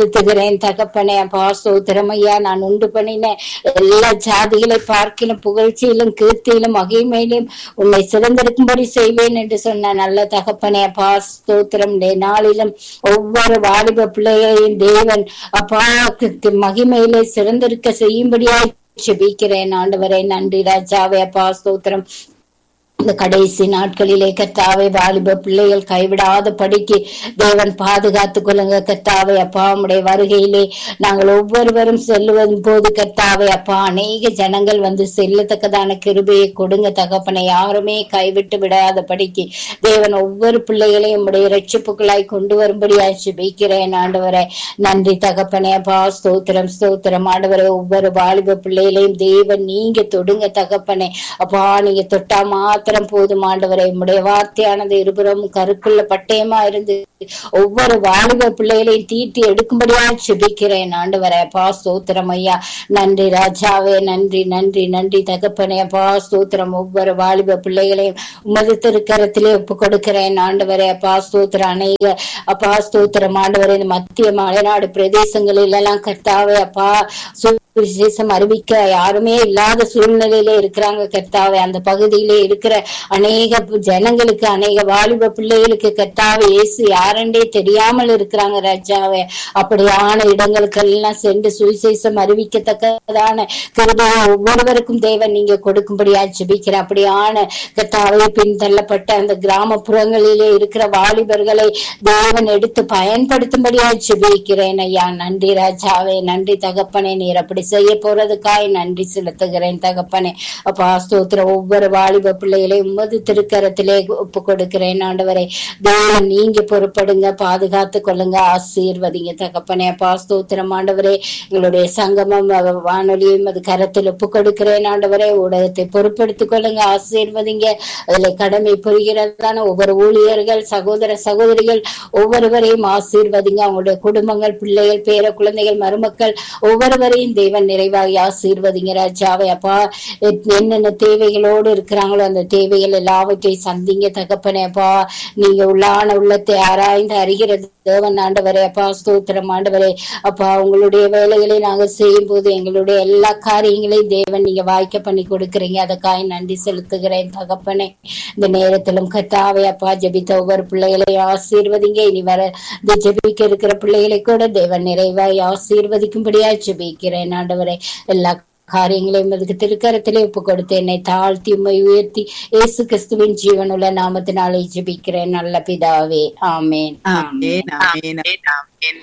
செலுத்துகிறேன் தகப்பனே அப்பா ஸ்தோத்திரம் ஐயா நான் உண்டு பண்ணின எல்லா ஜாதிகளை பார்க்கிலும் புகழ்ச்சியிலும் கீர்த்தியிலும் மகிமையிலும் உன்னை சிறந்திருக்கும்படி செய்வேன் என்று சொன்ன நல்ல தகப்பனே அப்பா ஸ்தோத்திரம் இந்த நாளிலும் ஒவ்வொரு வாலிப பிள்ளைகளையும் தேவன் அப்பா கு- மகிமையிலே சிறந்திருக்க செய்யும்படியாய் செபிக்கிறேன் ஆண்டவரே நன்றி ராஜாவே அப்பா ஸ்தோத்திரம் இந்த கடைசி நாட்களிலே கர்த்தாவை வாலிப பிள்ளைகள் கைவிடாத படிக்கு தேவன் பாதுகாத்துக் கொள்ளுங்க கர்த்தாவை அப்பா உடைய வருகையிலே நாங்கள் ஒவ்வொருவரும் செல்லுவதும் போது கர்த்தாவை அப்பா அநேக ஜனங்கள் வந்து செல்லத்தக்கதான கிருபையை கொடுங்க தகப்பனை யாருமே கைவிட்டு விடாத படிக்கு தேவன் ஒவ்வொரு பிள்ளைகளையும் உடைய ரட்சிப்புகளாய் கொண்டு வரும்படியாய் ஜெபிக்கிறேன் ஆண்டவரே நன்றி தகப்பனே அப்பா ஸ்தோத்திரம் ஸ்தோத்திரம் ஆண்டவரே ஒவ்வொரு வாலிப பிள்ளைகளையும் தேவன் நீங்க தொடுங்க தகப்பனே அப்பா நீங்க தொட்டா மாத்திரம் போதும் ஆண்டவரே உம்முடைய வார்த்தையானது இருபுறமும் கருக்குள்ள பட்டயமா இருந்து ஒவ்வொரு வாலிப பிள்ளைகளையும் தீட்டி எடுக்கும்படியா செபிக்கிறேன் ஆண்டவரே அப்பா ஸ்தோத்திரம் ஐயா நன்றி ராஜாவே நன்றி நன்றி நன்றி தகப்பனே அப்பா ஸ்தோத்திரம் ஒவ்வொரு வாலிப பிள்ளைகளையும் உமது திருக்கரத்திலே ஒப்பு கொடுக்கிறேன் ஆண்டவரே அப்பா ஸ்தோத்திரம் அநேக அப்பா ஸ்தோத்திரம் ஆண்டவரே இந்த மத்திய மலைநாடு பிரதேசங்களில் எல்லாம் கர்த்தாவே அப்பா சுவிசேஷம் அறிவிக்க யாருமே இல்லாத சூழ்நிலையில இருக்கிறாங்க கர்த்தாவே அந்த பகுதியிலே இருக்கிற அநேக ஜனங்களுக்கு அநேக வாலிப பிள்ளைகளுக்கு கர்த்தாவே இயேசு யாரண்டே தெரியாமல் இருக்கிறாங்க ராஜாவே அப்படியான இடங்களுக்கு எல்லாம் சென்று சுவிசேஷம் அறிவிக்கத்தக்கதான கிருபையை ஒவ்வொருவருக்கும் தேவன் நீங்க கொடுக்கும்படியா ஜெபிக்கிறேன் அப்படியான கர்த்தாவே பின்தள்ளப்பட்ட அந்த கிராமப்புறங்களிலே இருக்கிற வாலிபர்களை தேவன் எடுத்து பயன்படுத்தும்படியா ஜெபிக்கிறேன் ஐயா நன்றி ராஜாவே நன்றி தகப்பனே நீர் அப்படி செய்ய போறதுக்காய் நன்றி செலுத்துகிறேன் தகப்பனே அப்பா ஸ்தோத்திரம் ஒவ்வொரு வாலிப பிள்ளைகளையும் உமது திருக்கரத்திலே ஒப்பு கொடுக்கிறேன் ஆண்டவரே தேவன் நீங்க பொறுப்படுங்க பாதுகாத்து கொள்ளுங்க ஆசீர்வதிங்க தகப்பனே அப்பா ஸ்தோத்திரம் ஆண்டவரே எங்களுடைய சங்கமம் அஹ், வானொலியும் அது கரத்தில் ஒப்பு கொடுக்கிறேன் ஆண்டவரே ஊடகத்தை பொறுப்படுத்திக் கொள்ளுங்க ஆசீர்வதிங்க அதுல கடமை புரிகிறதான ஒவ்வொரு ஊழியர்கள் சகோதர சகோதரிகள் ஒவ்வொருவரையும் ஆசீர்வதிங்க அவங்களுடைய குடும்பங்கள் பிள்ளைகள் பேர குழந்தைகள் மருமக்கள் ஒவ்வொருவரையும் தேவன் நிறைவாக ஆசீர்வதிங்க ராஜாவை அப்பா எத்- என்னென்ன தேவைகளோடு இருக்கிறாங்களோ அந்த தேவைகள் எல்லாவற்றையும் சந்திங்க தகப்பனே அப்பா நீங்க உள்ளான உள்ளத்தை ஆராய்ந்து அறிகிற தேவன் ஆண்டவரே அப்பா ஸ்தோத்திரம் ஆண்டவரே அப்பா உங்களுடைய வேலைகளை நாங்க செய்யும் போது எங்களுடைய எல்லா காரியங்களையும் தேவன் நீங்க வாய்க்க பண்ணி கொடுக்கறீங்க அதுக்காக நன்றி செலுத்துகிறேன் தகப்பனே இந்த நேரத்திலும் கத்தாவே அப்பா ஜெபித்த ஒவ்வொரு பிள்ளைகளையும் ஆசீர்வதிங்க இனி வர இந்த ஜெபிக்க இருக்கிற பிள்ளைகளை கூட தேவன் நிறைவாய் ஆசீர்வதிக்கும்படியா ஜெபிக்கிறேன் ஆண்டவரே எல்லா காரியங்களையும் அதுக்கு திருக்கரத்திலே ஒப்பு கொடுத்து என்னை தாழ்த்தி உம்மை உயர்த்தி இயேசு கிறிஸ்துவின் ஜீவனுள்ள நாமத்தினாலே ஜெபிக்கிறேன் நல்ல பிதாவே ஆமேன் ஆமென், ஆமென், ஆமென்.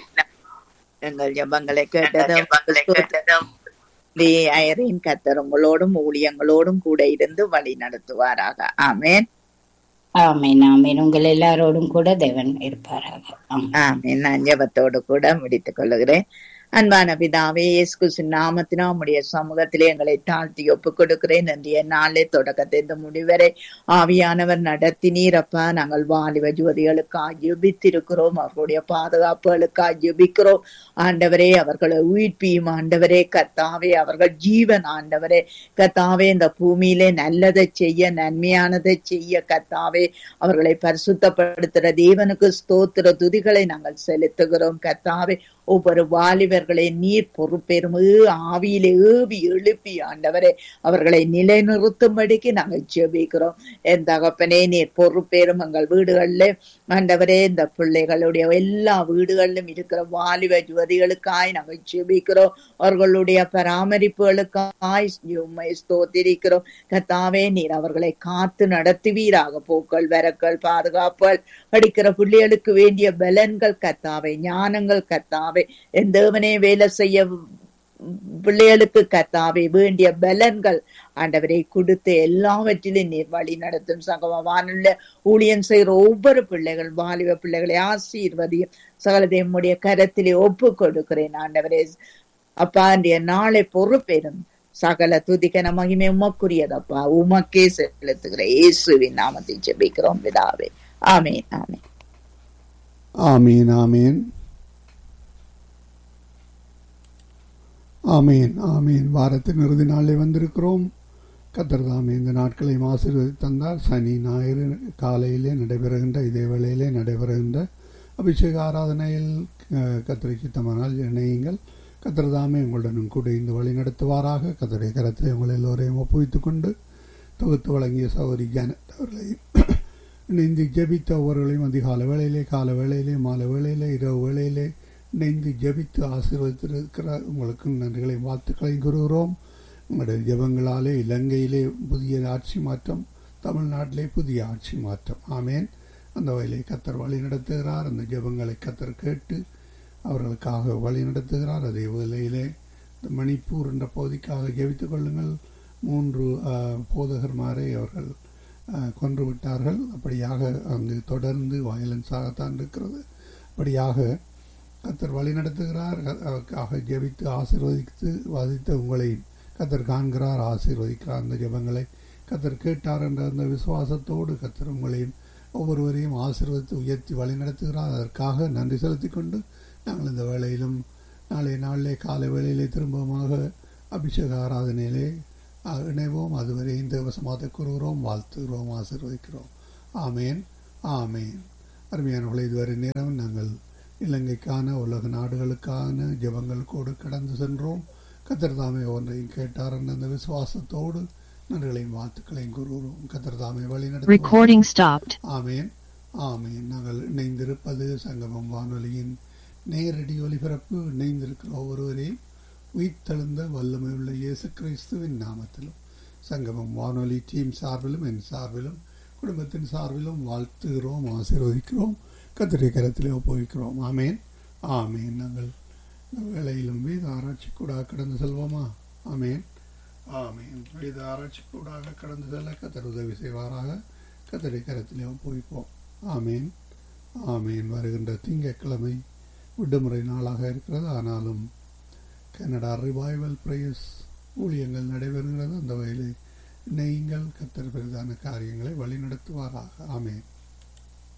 எங்கள் ஜபங்களை கேட்டதும் ஐரின் கத்தர் உங்களோடும் ஊழியங்களோடும் கூட இருந்து வழி நடத்துவாராக ஆமென் ஆமேன் ஆமேன் உங்கள் எல்லாரோடும் கூட தேவன் இருப்பாராக ஆமென். ஆமென் நான் ஜபத்தோடு கூட முடித்துக் கொள்ளுகிறேன் அன்பான பிதாவே இயேசு கிறிஸ்துவின் நாமத்தினா உம்முடைய சமூகத்திலே எங்களை தாழ்த்தி ஒப்புக் கொடுக்கிறேன் நன்றிய நாளே தொடக்கத்தை இந்த முடிவரை ஆவியானவர் நடத்தினீரப்பா நாங்கள் வாலிப ஜோதிகளுக்காக ஜெபித்திருக்கிறோம் அவர்களுடைய பாதுகாப்புகளுக்காக ஜெபிக்கிறோம் ஆண்டவரே அவர்களை உயிர்ப்பியும் ஆண்டவரே கத்தாவே அவர்கள் ஜீவன் ஆண்டவரே கத்தாவே இந்த பூமியிலே நல்லதை செய்ய நன்மையானதை செய்ய கத்தாவே அவர்களை பரிசுத்தப்படுத்துற தேவனுக்கு ஸ்தோத்திர துதிகளை நாங்கள் செலுத்துகிறோம் கத்தாவே ஒவ்வொரு வாலிபர்களை நீர் பொறுப்பெரும் ஏ- ஆவியிலே ஏவி எழுப்பி ஆண்டவரே அவர்களை நிலைநிறுத்தும்படிக்கு நாங்கள் ஜெபிக்கிறோம் என் தகப்பனே நீர் பொறுப்பேறும் எங்கள் வீடுகளில் ஆண்டவரே இந்த பிள்ளைகளுடைய எல்லா வீடுகளிலும் இருக்கிற வாலிப ஜுவதிகளுக்காய் நாங்கள் ஜெபிக்கிறோம் அவர்களுடைய பராமரிப்புகளுக்காய் உம்மை ஸ்தோத்திரிக்கிறோம் கத்தாவே நீர் அவர்களை காத்து நடத்துவீராக போக்கள் வரக்கள் பாதுகாப்புகள் படிக்கிற பிள்ளைகளுக்கு வேண்டிய பலன்கள் கத்தாவை ஞானங்கள் கத்தாவை என் தேவனே வேலை செய்ய பிள்ளைகளுக்கு கத்தாவே வேண்டிய பலன்கள் ஆண்டவரை கொடுத்து எல்லாவற்றிலும் நீர் வழி நடத்தும் சகவானுள்ள ஊழியம் செய்கிற ஒவ்வொரு பிள்ளைகள் வாலிப பிள்ளைகளை ஆசீர்வதியும் சகலதையுடைய கரத்திலே ஒப்பு கொடுக்கிறேன் ஆண்டவரே அப்பா இன்றைய நாளை பொறுப்பேறும் சகல துதிக்கன மகிமை உமக்குரியதப்பா உமக்கே செலுத்துகிற இயேசுவின் நாமத்தை ஜெபிக்கிறோம் பிதாவே ஆமென் ஆமென் ஆமீன் ஆமீன் ஆமீன் ஆமீன் வாரத்தின் இறுதி நாளில் வந்திருக்கிறோம் கத்தர் தாமே இந்த நாட்களையும் ஆசீர்வதி தந்தார் சனி ஞாயிறு காலையிலே நடைபெறுகின்ற இதே வேளையிலே நடைபெறுகின்ற அபிஷேக ஆராதனையில் அஹ், கத்தரை சித்தமானால் இணையுங்கள் கத்தர் தாமே உங்களுடனும் கூட இந்த வழி நடத்துவாராக கத்தரை கரத்தில் உங்கள் எல்லோரையும் ஒப்புவித்துக் கொண்டு தொகுத்து வழங்கிய சௌரி ஜானத் அவர்களையும் இணைந்து ஜெபித்த ஒவ்வொருவர்களையும் அதிகால வேளையிலே கால வேளையிலே மாலை வேளையிலே இரவு வேளையிலே இணைந்து ஜெபித்து ஆசீர்வதித்திருக்கிற உங்களுக்கு நன்றிகளையும் வாழ்த்துக்களையும் கூறுகிறோம் உங்களுடைய ஜெபங்களாலே இலங்கையிலே புதிய ஆட்சி மாற்றம் தமிழ்நாட்டிலே புதிய ஆட்சி மாற்றம் ஆமேன் அந்த வகையிலே கத்தர் வழி நடத்துகிறார் அந்த ஜெபங்களை கத்தர் கேட்டு அவர்களுக்காக வழி நடத்துகிறார் அதே வேளையிலே இந்த மணிப்பூர் என்ற பகுதிக்காக ஜெபித்துக் கொள்ளுங்கள் மூன்று ஆஹ், போதகர்மாரை அவர்கள் ஆஹ், கொன்று விட்டார்கள் அப்படியாக அங்கு தொடர்ந்து வயலன்ஸாகத்தான் இருக்கிறது அப்படியாக கத்தர் வழி நடத்துகிறார் அதற்காக ஜெபித்து ஆசீர்வதித்து வாதித்த உங்களை கத்தர் காண்கிறார் ஆசீர்வதிக்கிறார் அந்த ஜெபங்களை கத்தர் கேட்டார் என்ற அந்த விசுவாசத்தோடு கத்தர் உங்களையும் ஒவ்வொருவரையும் ஆசீர்வதித்து உயர்த்தி வழி நடத்துகிறார் அதற்காக நன்றி செலுத்திக் கொண்டு நாங்கள் இந்த வேளையிலும் நாளைய நாளிலே காலை வேளையிலே திரும்பமாக அபிஷேக ஆராதனையிலே அஹ், இணைவோம் அதுவரை இந்த வசமாத்தை கூறுகிறோம் வாழ்த்துகிறோம் ஆசீர்வதிக்கிறோம் ஆமேன் ஆமேன் அருமையானவர்களை இதுவரை நேரம் நாங்கள் இலங்கைக்கான உலக நாடுகளுக்கான ஜெபங்கள் கூட கடந்து சென்றோம் கத்தர் தாமே ஒன்றையும் கேட்டார் என்ற அந்த விசுவாசத்தோடு நன்றிகளையும் வாழ்த்துக்களையும் கூறுகிறோம் கத்தர் தாமே வழி நடத்துவார். Recording stopped. ஆமேன் ஆமேன் நாங்கள் இணைந்திருப்பது சங்கமம் வானொலியின் நேரடி ஒலிபரப்பு இணைந்திருக்கிற ஒவ்வொருவரையும் உயிர்த்தெழுந்த வல்லமை உள்ள இயேசு கிறிஸ்துவின் நாமத்திலும் சங்கமம் வானொலி டீம் சார்பிலும் என் சார்பிலும் குடும்பத்தின் சார்பிலும் வாழ்த்துகிறோம் ஆசீர்வதிக்கிறோம் கத்திரை கரத்திலே ஒப்புவிக்கிறோம் ஆமேன் ஆமேன் நாங்கள் இந்த வேளையிலும் வேத ஆராய்ச்சி கூட கடந்து செல்வோமா ஆமேன் ஆமேன் வேத ஆராய்ச்சி கூடாக கடந்து செல்ல கத்தர் உதவி செய்வாராக கத்தரை கரத்திலே ஒப்புவிப்போம் ஆமேன் ஆமேன் வருகின்ற திங்கட்கிழமை விடுமுறை நாளாக இருக்கிறது ஆனாலும் கனடா ரிவைவல் பிரேயர்ஸ் ஊழியங்கள் நடைபெறுகிறது அந்த வகையில் நீங்கள் கத்தர் பெரிதான காரியங்களை வழிநடத்துவாராக ஆமேன்